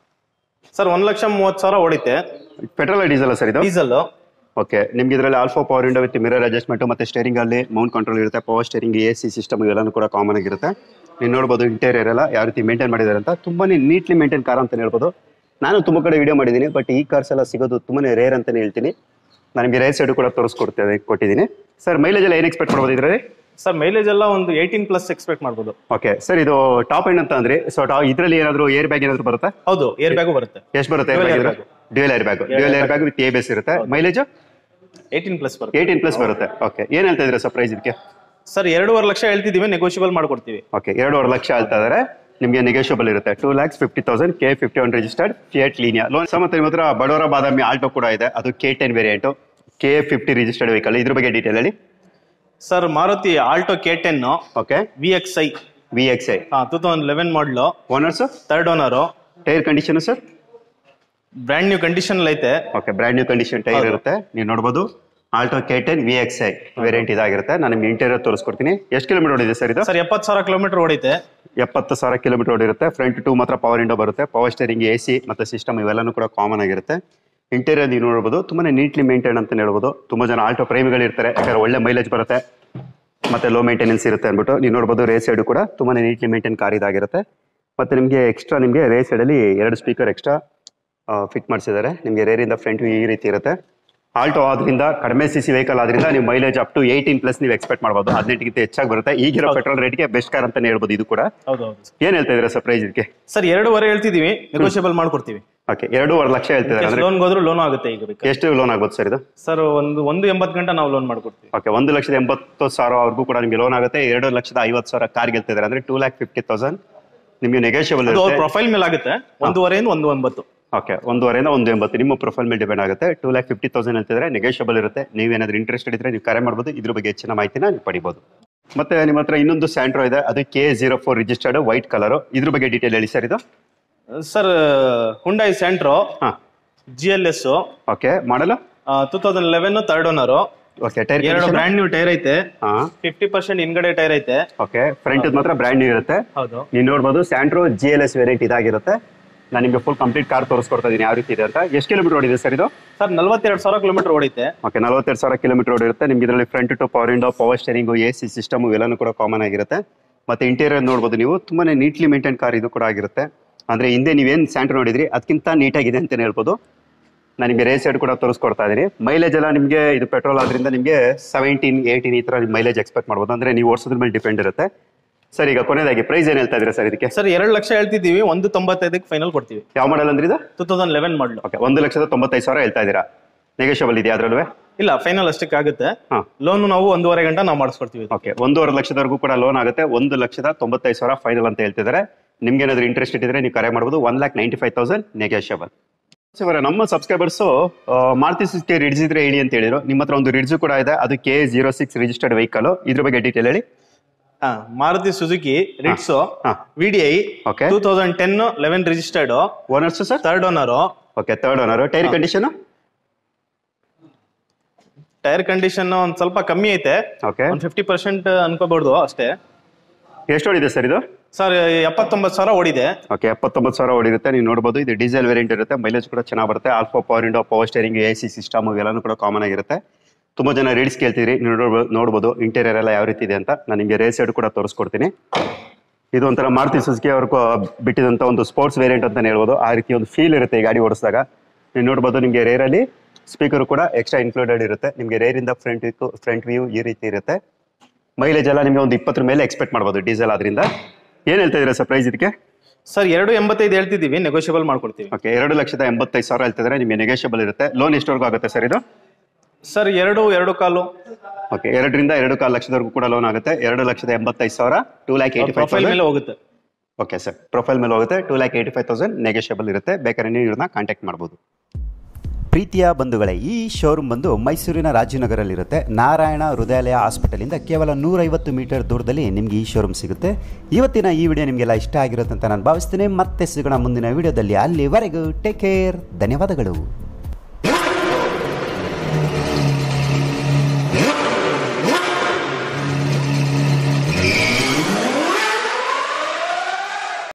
Speaker 1: ಸರ್ ಒಂದ್ ಲಕ್ಷ ಮೂವತ್ತು ಸಾವಿರ ಹೊಡಿತೆ
Speaker 2: ಪೆಟ್ರೋಲ್ ಡೀಸೆಲ್ ಸರ್ ಇದು
Speaker 1: ಡೀಸೆಲ್
Speaker 2: ಓಕೆ ನಿಮ್ಗೆ ಇದರಲ್ಲಿ all four power window with mirror adjustment ಮತ್ತೆ ಸ್ಟೇರಿಂಗ್ ಅಲ್ಲಿ ಮೌಂಟ್ ಕಂಟ್ರೋಲ್ ಇರುತ್ತೆ power steering A C system ಇವೆಲ್ಲನೂ ಕೂಡ ಕಾಮನ್ ಆಗಿರುತ್ತೆ ನೀವು ನೋಡ್ಬೋದು ಇಂಟೀರಿಯರ್ ಎಲ್ಲ ಯಾವ ರೀತಿ ಮೇಂಟೈನ್ ಮಾಡಿದ್ದಾರೆ ಅಂತ ತುಂಬಾನೇ ನೀಟ್ಲಿ ಮೇಂಟೈನ್ ಕಾರ್ ಅಂತ ಹೇಳ್ಬೋದು ನಾನು ತುಂಬ ಕಡೆ ವಿಡಿಯೋ ಮಾಡಿದ್ದೀನಿ ಬಟ್ ಈ ಕಾರ್ಸ್ ಎಲ್ಲ ಸಿಗೋದು ತುಂಬಾನೇ ರೇರ್ ಅಂತಾನೆ ಹೇಳ್ತೀನಿ ನಾನು ನಿಮಗೆ ರೈಟ್ ಸೈಡ್ ಕೂಡ ತೋರಿಸ್ಕೊಡ್ತೇವೆ ಕೊಟ್ಟಿದ್ದೀನಿ ಸರ್ ಮೈಲೇಜ್ ಎಲ್ಲ ಏನು ಎಕ್ಸ್ಪೆಕ್ಟ್ ಮಾಡ್ಬೋದು ಇದರಲ್ಲಿ
Speaker 1: ಸರ್ ಮೈಲೇಜ್ ಎಲ್ಲ ಒಂದು ಏಯ್ಟೀನ್ ಪ್ಲಸ್ ಎಕ್ಸ್ಪೆಕ್ಟ್ ಮಾಡ್ಬೋದು
Speaker 2: ಓಕೆ ಸರ್ ಇದು ಟಾಪ್ ಎಂಡ್ ಅಂತ ಅಂದ್ರೆ ಸೊ ಇದರಲ್ಲಿ ಏನಾದರೂ ಏರ್ ಬ್ಯಾಗ್ ಏನಾದರೂ ಬರುತ್ತಾ
Speaker 1: ಹೌದು ಏರ್ ಬ್ಯಾಗು ಬರುತ್ತೆ
Speaker 2: ಎಷ್ಟು ಬರುತ್ತೆ
Speaker 1: Dual air
Speaker 2: dual air bag dual air bag with A base ಇರುತ್ತೆ ಮೈಲೇಜ್
Speaker 1: ಏಯ್ಟೀನ್ ಪ್ಲಸ್ ಬರುತ್ತೆ
Speaker 2: ಏಯ್ಟೀನ್ ಪ್ಲಸ್ ಬರುತ್ತೆ ಓಕೆ ಏನು ಹೇಳ್ತಾ ಇದ್ದೀರಾ ಸರ್ ಪ್ರೈಸ್ ಇದಕ್ಕೆ
Speaker 1: ಸರ್ ಎರಡೂವರೆ ಲಕ್ಷ ಹೇಳ್ತಿದೀವಿ ನೆಗೋಷಿಯಬಲ್ ಮಾಡ್ಕೊಡ್ತೀವಿ
Speaker 2: ಓಕೆ ಎರಡೂವರೆ ಲಕ್ಷ ಹೇಳ್ತಾ ಇದಾರೆ ನಿಮಗೆ ನೆಗೋಷಿಯಬಲ್ ಇರುತ್ತೆ two lakhs fifty thousand K fifty one registered Fiat Linea loan ಸಹ ಮತ್ತೆ ನಿಮ್ಮ ಹತ್ರ ಬಡವರ ಬಾದಾಮಿ ಆಲ್ಟೋ ಕೂಡ ಇದೆ ಅದು K ten variant K fifty registered vehicle ಇದ್ರ ಬಗ್ಗೆ ಡೀಟೇಲ್ ಹೇಳಿ
Speaker 1: sir Maruti Alto K ten
Speaker 2: okay
Speaker 1: V X I
Speaker 2: V X I
Speaker 1: two thousand eleven model
Speaker 2: owners
Speaker 1: third owner
Speaker 2: tyre condition sir
Speaker 1: brand new condition ಐತೆ
Speaker 2: okay brand new condition tyre
Speaker 1: ಹೌದು.
Speaker 2: ಇರುತ್ತೆ ನೀವು ನೋಡ್ಬೋದು Alto K ten V X I variant ಇದಾಗಿರುತ್ತೆ ನಾನು ನಿಮ್ಗೆ interior ತೋರಿಸ್ಕೊಡ್ತೀನಿ ಎಷ್ಟು ಕಿಲೋಮೀಟರ್ ಓಡಿದೆ ಸರ್ ಇದು
Speaker 1: ಸರ್ ಎಪ್ಪತ್ತು ಸಾವಿರ ಕಿಲೋಮೀಟರ್ ಓಡೈತೆ
Speaker 2: ಎಪ್ಪತ್ತು ಸಾವಿರ ಕಿಲೋಮೀಟರ್ ಓಡಿರುತ್ತೆ ಫ್ರಂಟ್ ಟೂ ಮಾತ್ರ ಪವರ್ ಇಂಡೋ ಬರುತ್ತೆ ಪವರ್ ಸ್ಟೇರಿಂಗ್ ಎ ಸಿ ಮತ್ತು ಸಿಸ್ಟಮ್ ಇವೆಲ್ಲನೂ ಕೂಡ ಕಾಮನ್ ಆಗಿರುತ್ತೆ ಇಂಟೀರಿಯರ್ ನೀವು ನೋಡ್ಬೋದು ತುಂಬಾ ನೀಟ್ಲಿ ಮೇಂಟೈನ್ ಅಂತ ಹೇಳ್ಬೋದು ತುಂಬ ಜನ ಆಲ್ಟೋ ಪ್ರೇಮಿಗಳು ಇರ್ತಾರೆ ಯಾಕಂದ್ರೆ ಒಳ್ಳೆ ಮೈಲೇಜ್ ಬರುತ್ತೆ ಮತ್ತೆ ಲೋ ಮೇಂಟೆನೆನ್ಸ್ ಇರುತ್ತೆ ಅಂದ್ಬಿಟ್ಟು ನೀವು ನೋಡ್ಬೋದು ರೇಸ್ ಸೈಡ್ ಕೂಡ ತುಂಬಾ ನೀಟ್ಲಿ ಮೇಂಟೈನ್ ಕಾರ್ ಇದಾಗಿರುತ್ತೆ ಮತ್ತೆ ನಿಮಗೆ ಎಕ್ಸ್ಟ್ರಾ ನಿಮಗೆ ರೇಸ್ ಸೈಡಲ್ಲಿ ಎರಡು ಸ್ಪೀಕರ್ ಎಕ್ಸ್ಟ್ರಾ ಫಿಟ್ ಮಾಡಿಸಿದ್ದಾರೆ ನಿಮಗೆ ರೇರಿಂದ ಫ್ರಂಟ್ ಈ ರೀತಿ ಇರುತ್ತೆ ಆಲ್ಟೋ ಆದ್ರಿಂದ ಕಡಿಮೆ ಸಿ ಸಿ ವೆಹಿಕಲ್ ಆದ್ರಿಂದ ನೀವು mileage up to eighteen plus ನೀವು ಎಕ್ಸ್ಪೆಕ್ಟ್ ಮಾಡ್ಬೋದು ಹದಿನೆಂಟಕ್ಕಿಂತ ಹೆಚ್ಚಾಗಿ ಬರುತ್ತೆ ಈಗಿರೋ ಪೆಟ್ರೋಲ್ ರೇಟ್ಗೆ ಬೆಸ್ಟ್ ಕಾರ್ ಅಂತಾನೆ ಹೇಳ್ಬೋದು ಇದು ಕೂಡ
Speaker 1: ಹೌದು ಹೌದು
Speaker 2: ಏನ್ ಹೇಳ್ತಾ ಇದ್ದೀರಾ ಸರ್ ಪ್ರೈಸ್ ಇದಕ್ಕೆ
Speaker 1: ಸರ್ ಎರಡೂವರೆ ಹೇಳ್ತಿದೀವಿ ನೆಗೋಷಿಯಬಲ್ ಮಾಡ್ಕೊಡ್ತೀವಿ
Speaker 2: ಓಕೆ ಎರಡೂವರೆ ಲಕ್ಷ ಹೇಳ್ತಿದ್ದಾರೆ ಅಂದ್ರೆ
Speaker 1: ಲೋನ್ ಹೋದ್ರು ಲೋನ್ ಆಗುತ್ತೆ ಈಗ ಬೇಕಾದ್ರೆ
Speaker 2: ಎಷ್ಟು ಲೋನ್ ಆಗ್ಬೋದು ಸರ್ ಇದು
Speaker 1: ಸರ್ ಒಂದು ಒಂದು ಎಂಬತ್ತು ಗಂಟೆ ನಾವು ಲೋನ್ ಮಾಡ್ಕೊಡ್ತೀವಿ
Speaker 2: ಓಕೆ ಒಂದು ಲಕ್ಷದ ಎಂಬತ್ತು ಸಾವಿರವರೆಗೂ ಕೂಡ ನಿಮಗೆ ಲೋನ್ ಆಗುತ್ತೆ ಎರಡು ಲಕ್ಷದ ಐವತ್ತು ಸಾವಿರ ಕಾರ್ ಗೆಲ್ತಿದ್ದಾರೆ ಅಂದ್ರೆ ಟೂ ಲ್ಯಾಕ್ ಫಿಫ್ಟಿ ತೌಸಂಡ್ ನಿಮಗೆ ನೆಗೋಷಿಯಬಲ್
Speaker 1: ಅದು ಅವ್ರ
Speaker 2: ಇರುತ್ತೆ
Speaker 1: ಪ್ರೊಫೈಲ್ ಮೇಲೆ ಆಗುತ್ತೆ ಒಂದೂವರೆಯಿಂದ ಒಂದು ಒಂಬತ್ತು
Speaker 2: ಓಕೆ ಒಂದೂವರೆಯಿಂದ ಒಂದು ಎಂಬತ್ತು ನಿಮ್ಮ ಪ್ರೊಫೈಲ್ ಮೇಲೆ ಡಿಪೆಂಡ್ ಆಗುತ್ತೆ ಟೂ ಲ್ಯಾಕ್ ಫಿಫ್ಟಿ ತೌಸಂಡ್ ಹೇಳ್ತಿದ್ರೆ ನೆಗೋಷಿಯಬಲ್ ಇರುತ್ತೆ ನೀವೇನಾದ್ರೂ ಇಂಟ್ರೆಸ್ಟೆಡ್ ಇದ್ರೆ ನೀವು ಕರೆ ಮಾಡ್ಬೋದು ಇದ್ರ ಬಗ್ಗೆ ಹೆಚ್ಚಿನ ಮಾಹಿತಿನ ನೀವು ಪಡಿಬೋದು ಮತ್ತೆ ನಿಮ್ಮ ಹತ್ರ ಇನ್ನೊಂದು ಸ್ಯಾಂಟ್ರೋ ಇದೆ ಅದು K zero four registered white colour ಇದ್ರ ಬಗ್ಗೆ ಡೀಟೇಲ್ ಹೇಳಿ ಸರ್ ಇದು
Speaker 1: ಸರ್ ಹುಂಡೈ ಸೆಂಟ್ರೋ
Speaker 2: ಹಾ
Speaker 1: G L S
Speaker 2: okay model
Speaker 1: two thousand eleven third owner
Speaker 2: okay tyre
Speaker 1: ಎರಡು ಬ್ರ್ಯಾಂಡ್ ನ್ಯೂ ಟೈರ್ ಐತೆ
Speaker 2: ಹಾ
Speaker 1: ಫಿಫ್ಟಿ ಪರ್ಸೆಂಟ್ ಹಿಂದ್ಗಡೆ ಟೈರ್ ಐತೆ
Speaker 2: ಓಕೆ ಫ್ರಂಟ್ ಮಾತ್ರ ಬ್ರ್ಯಾಂಡ್ ನ್ಯೂ ಇರುತ್ತೆ
Speaker 1: ಹೌದು
Speaker 2: ನೀವು ನೋಡ್ಬೋದು Santro G L S variant ಇದಾಗಿರುತ್ತೆ ನಾನು ನಿಮಗೆ ಫುಲ್ ಕಂಪ್ಲೀಟ್ ಕಾರ್ ತೋರಿಸ್ಕೊಡ್ತಾ ಇದೀನಿ ಯಾವ ರೀತಿ ಇದೆ ಅಂತ ಎಷ್ಟು ಕಿಲೋಮೀಟರ್ ಓಡಿದೆ ಸರ್ ಇದು
Speaker 1: ಸರ್ ನಲ್ವತ್ತೆರಡು ಸಾವಿರ ಕಿಲೋಮೀಟರ್ ಓಡೈತೆ
Speaker 2: ಓಕೆ ನಲವತ್ತೆರಡು ಸಾವಿರ ಕಿಲೋಮೀಟರ್ ಓಡಿರುತ್ತೆ ನಿಮ್ಗೆ ಇದರಲ್ಲಿ front two power window power steering A C system ಇವೆಲ್ಲನೂ ಕೂಡ ಕಾಮನ್ ಆಗಿರುತ್ತೆ ಮತ್ತೆ ಇಂಟೀರಿಯರ್ ನೋಡ್ಬೋದು ನೀವು ತುಂಬಾನೇ ನೀಟ್ಲಿ ಮೇಂಟೈನ್ ಕಾರ್ ಇದು ಕೂಡ ಆಗಿರುತ್ತೆ ಅಂದ್ರೆ ಹಿಂದೆ ನೀವೇನು ಸ್ಯಾಂಟ್ರೋ ನೋಡಿದ್ರಿ ಅದಕ್ಕಿಂತ ನೀಟಾಗಿದೆ ಅಂತಲೇ ಹೇಳ್ಬೋದು ನಾನು ನಿಮಗೆ ರೇಸ್ ಸೈಡ್ ಕೂಡ ತೋರಿಸ್ಕೊಡ್ತಾ ಇದ್ದೀನಿ ಮೈಲೇಜ್ ಎಲ್ಲ ನಿಮಗೆ ಇದು ಪೆಟ್ರೋಲ್ ಆದ್ರಿಂದ ನಿಮಗೆ ಸೆವೆಂಟೀನ್ ಏಯ್ಟೀನ್ ಈ ಥರ ಮೈಲೇಜ್ ಎಕ್ಸ್ಪೆಕ್ಟ್ ಮಾಡ್ಬೋದು ಅಂದ್ರೆ ನೀವು ಓಡಿಸೋದ್ರ ಮೇಲೆ ಡಿಪೆಂಡ್ ಇರುತ್ತೆ ಸರ್ ಈಗ ಕೊನೆಯದಾಗಿ ಪ್ರೈಸ್ ಏನು ಹೇಳ್ತಾ ಇದ್ದೀರಾ ಸರ್ ಇದಕ್ಕೆ
Speaker 1: ಸರ್ ಎರಡು ಲಕ್ಷ ಹೇಳ್ತಿದ್ದೀವಿ ಒಂದು ತೊಂಬತ್ತೈದಕ್ಕೆ ಫೈನಲ್ ಕೊಡ್ತೀವಿ
Speaker 2: ಯಾವ ಮಾಡಲ್ ಅಂದ್ರೆ ಇದು
Speaker 1: two thousand eleven model
Speaker 2: okay ಒಂದು ಲಕ್ಷದ ತೊಂಬತ್ತೈದು ಸಾವಿರ ಹೇಳ್ತಾ ಇದ್ದೀರಾ ನೆಗೋಷಿಯಬಲ್ ಇದೆಯಾ ಅದರಲ್ಲೂ
Speaker 1: ಇಲ್ಲ ಫೈನಲ್ ಅಷ್ಟಕ್ಕೆ ಆಗುತ್ತೆ
Speaker 2: ಹಾಂ
Speaker 1: ಲೋನ್ ನಾವು ಒಂದೂವರೆ ಗಂಟೆ ನಾವು ಮಾಡಿಸ್ಕೊಡ್ತೀವಿ
Speaker 2: ಓಕೆ ಒಂದೂವರೆ ಲಕ್ಷದವರೆಗೂ ಕೂಡ ಲೋನ್ ಆಗುತ್ತೆ ಒಂದು ಲಕ್ಷದ ತೊಂಬತ್ತೈದು ಸಾವಿರ ಫೈನಲ್ ಅಂತ ಹೇಳ್ತಿದ್ದಾರೆ ನಿಮ್ಗೆ ಏನಾದ್ರು ಇಂಟ್ರೆಸ್ಟ್ ಇದ್ರೆ ನೀವು ಕರೆ ಮಾಡ್ಬೋದು one lakh ninety five thousand negotiable ಇವರ ನಮ್ಮ ಸಬ್ಸ್ಕ್ರೈಬರ್ಸು ಮಾರುತಿ ಸುಸ್ಕಿ ರಿಡ್ಜ್ ಇದ್ರೆ ಹೇಳಿ ಅಂತ ಹೇಳಿದ್ರು ನಿಮ್ಮ ಹತ್ರ ಒಂದು ರಿಡ್ಜ್ ಕೂಡ ಇದೆ ಅದು K zero six registered vehicle ಇದ್ರ ಬಗ್ಗೆ ಡೀಟೇಲ್ ಹೇಳಿ
Speaker 1: ಹಾ ಮಾರುತಿ ಸುಜುಕಿ ರಿಟ್ಸು
Speaker 2: ಹಾ.
Speaker 1: V D I
Speaker 2: okay
Speaker 1: two thousand ten eleven registered
Speaker 2: owners sir
Speaker 1: third owner
Speaker 2: okay third owner tyre condition
Speaker 1: tyre condition ಒಂದ್ ಸ್ವಲ್ಪ ಕಮ್ಮಿ ಐತೆ
Speaker 2: ಓಕೆ
Speaker 1: ಒಂದ್ ಫಿಫ್ಟಿ ಪರ್ಸೆಂಟ್ ಅನ್ಕೋಬಹುದು ಅಷ್ಟೇ
Speaker 2: ಎಷ್ಟು ಓಡಿದೆ ಸರ್ ಇದು
Speaker 1: ಸರ್ ಎಪ್ಪತ್ತೊಂಬತ್ತು ಸಾವಿರ ಓಡಿದೆ
Speaker 2: ಓಕೆ ಎಪ್ಪತ್ತೊಂಬತ್ತು ಸಾವಿರ ಓಡಿರುತ್ತೆ ನೀವು ನೋಡ್ಬೋದು ಇದು ಡೀಸೆಲ್ ವೇರಿಯಂಟ್ ಇರುತ್ತೆ ಮೈಲೇಜ್ ಕೂಡ ಚೆನ್ನಾಗಿ ಬರುತ್ತೆ all four power window power steering A C system ಇವೆಲ್ಲನೂ ಕೂಡ ಕಾಮನ್ ಆಗಿರುತ್ತೆ ತುಂಬ ಜನ ರೀಡ್ಸ್ ಕೇಳ್ತಿದ್ರಿ ನೀವು ನೋಡ್ಬೋದು ನೋಡ್ಬೋದು ಇಂಟೀರಿಯರ್ ಎಲ್ಲ ಯಾವ ರೀತಿ ಇದೆ ಅಂತ ನಾನು ನಿಮಗೆ ರೇಸ್ ಸೈಡ್ ಕೂಡ ತೋರಿಸ್ಕೊಡ್ತೀನಿ ಇದು ಒಂಥರ ಮಾರುತಿ ಸುಜುಕಿ ಅವರು ಬಿಟ್ಟಿದಂಥ ಒಂದು ಸ್ಪೋರ್ಟ್ಸ್ ವೇರಿಯಂಟ್ ಅಂತಾನೆ ಹೇಳ್ಬೋದು ಆ ರೀತಿ ಒಂದು ಫೀಲ್ ಇರುತ್ತೆ ಈ ಗಾಡಿ ಓಡಿಸಿದಾಗ ನೀವು ನೋಡ್ಬೋದು ನಿಮಗೆ ರೇರಲ್ಲಿ ಸ್ಪೀಕರ್ ಕೂಡ ಎಕ್ಸ್ಟ್ರಾ ಇನ್ಕ್ಲೂಡೆಡ್ ಇರುತ್ತೆ ನಿಮಗೆ ರೇರಿಂದ ಫ್ರಂಟ್ ಫ್ರಂಟ್ ವ್ಯೂ ಈ ರೀತಿ ಇರುತ್ತೆ ಮೈಲೇಜ್ ಎಲ್ಲ ನಿಮಗೆ ಒಂದು ಇಪ್ಪತ್ತರ ಮೇಲೆ ಎಕ್ಸ್ಪೆಕ್ಟ್ ಮಾಡ್ಬೋದು ಡೀಸೆಲ್ ಆದ್ರಿಂದ ಏನು ಹೇಳ್ತಾ ಇದ್ದೀರಾ ಸರ್ ಪ್ರೈಸ್ ಇದಕ್ಕೆ
Speaker 1: ಸರ್ ಎರಡು ಎಂಬತ್ತೈದು ಹೇಳ್ತಿದ್ದೀವಿ ನೆಗೋಷಿಯಬಲ್ ಮಾಡ್ಕೊಡ್ತೀವಿ
Speaker 2: ಓಕೆ ಎರಡು ಲಕ್ಷದ ಎಂಬತ್ತೈದು ಸಾವಿರ ಹೇಳ್ತಿದ್ರೆ ನಿಮಗೆ ನೆಗೋಷಿಯಬಲ್ ಇರುತ್ತೆ ಲೋನ್ ಎಷ್ಟವರೆಗೂ ಆಗುತ್ತೆ ಸರ್ ಇದು
Speaker 1: ಸರ್ ಎರಡು ಎರಡು ಕಾಲು
Speaker 2: ಓಕೆ ಎರಡರಿಂದ ಎರಡು ಕಾಲು ಲಕ್ಷದವರೆಗೂ ಕೂಡ ಲೋನ್ ಆಗುತ್ತೆ ಎರಡು ಲಕ್ಷದ ಎಂಬತ್ತೈದು ಸಾವಿರ two lakh eighty five
Speaker 1: profile ಮೇಲೆ ಹೋಗುತ್ತೆ
Speaker 2: ಓಕೆ ಸರ್ ಪ್ರೊಫೈಲ್ ಮೇಲೆ ಹೋಗುತ್ತೆ two lakh eighty five thousand negotiable ಇರುತ್ತೆ ಬೇಕಾದ್ರೆ ನೀವು ಇವ್ರನ್ನ ಕಾಂಟ್ಯಾಕ್ಟ್ ಮಾಡ್ಬೋದು
Speaker 3: ಪ್ರೀತಿಯ ಬಂಧುಗಳೇ ಈ ಶೋರೂಮ್ ಬಂದು ಮೈಸೂರಿನ ರಾಜನಗರಲ್ಲಿರುತ್ತೆ ನಾರಾಯಣ ಹೃದಯಾಲಯ ಹಾಸ್ಪಿಟಲಿಂದ ಕೇವಲ ನೂರೈವತ್ತು ಮೀಟರ್ ದೂರದಲ್ಲಿ ನಿಮಗೆ ಈ ಶೋರೂಮ್ ಸಿಗುತ್ತೆ ಇವತ್ತಿನ ಈ ವಿಡಿಯೋ ನಿಮಗೆಲ್ಲ ಇಷ್ಟ ಆಗಿರುತ್ತೆ ಅಂತ ನಾನು ಭಾವಿಸ್ತೇನೆ ಮತ್ತೆ ಸಿಗೋಣ ಮುಂದಿನ ವಿಡಿಯೋದಲ್ಲಿ ಅಲ್ಲಿವರೆಗೂ ಟೇಕ್ ಕೇರ್ ಧನ್ಯವಾದಗಳು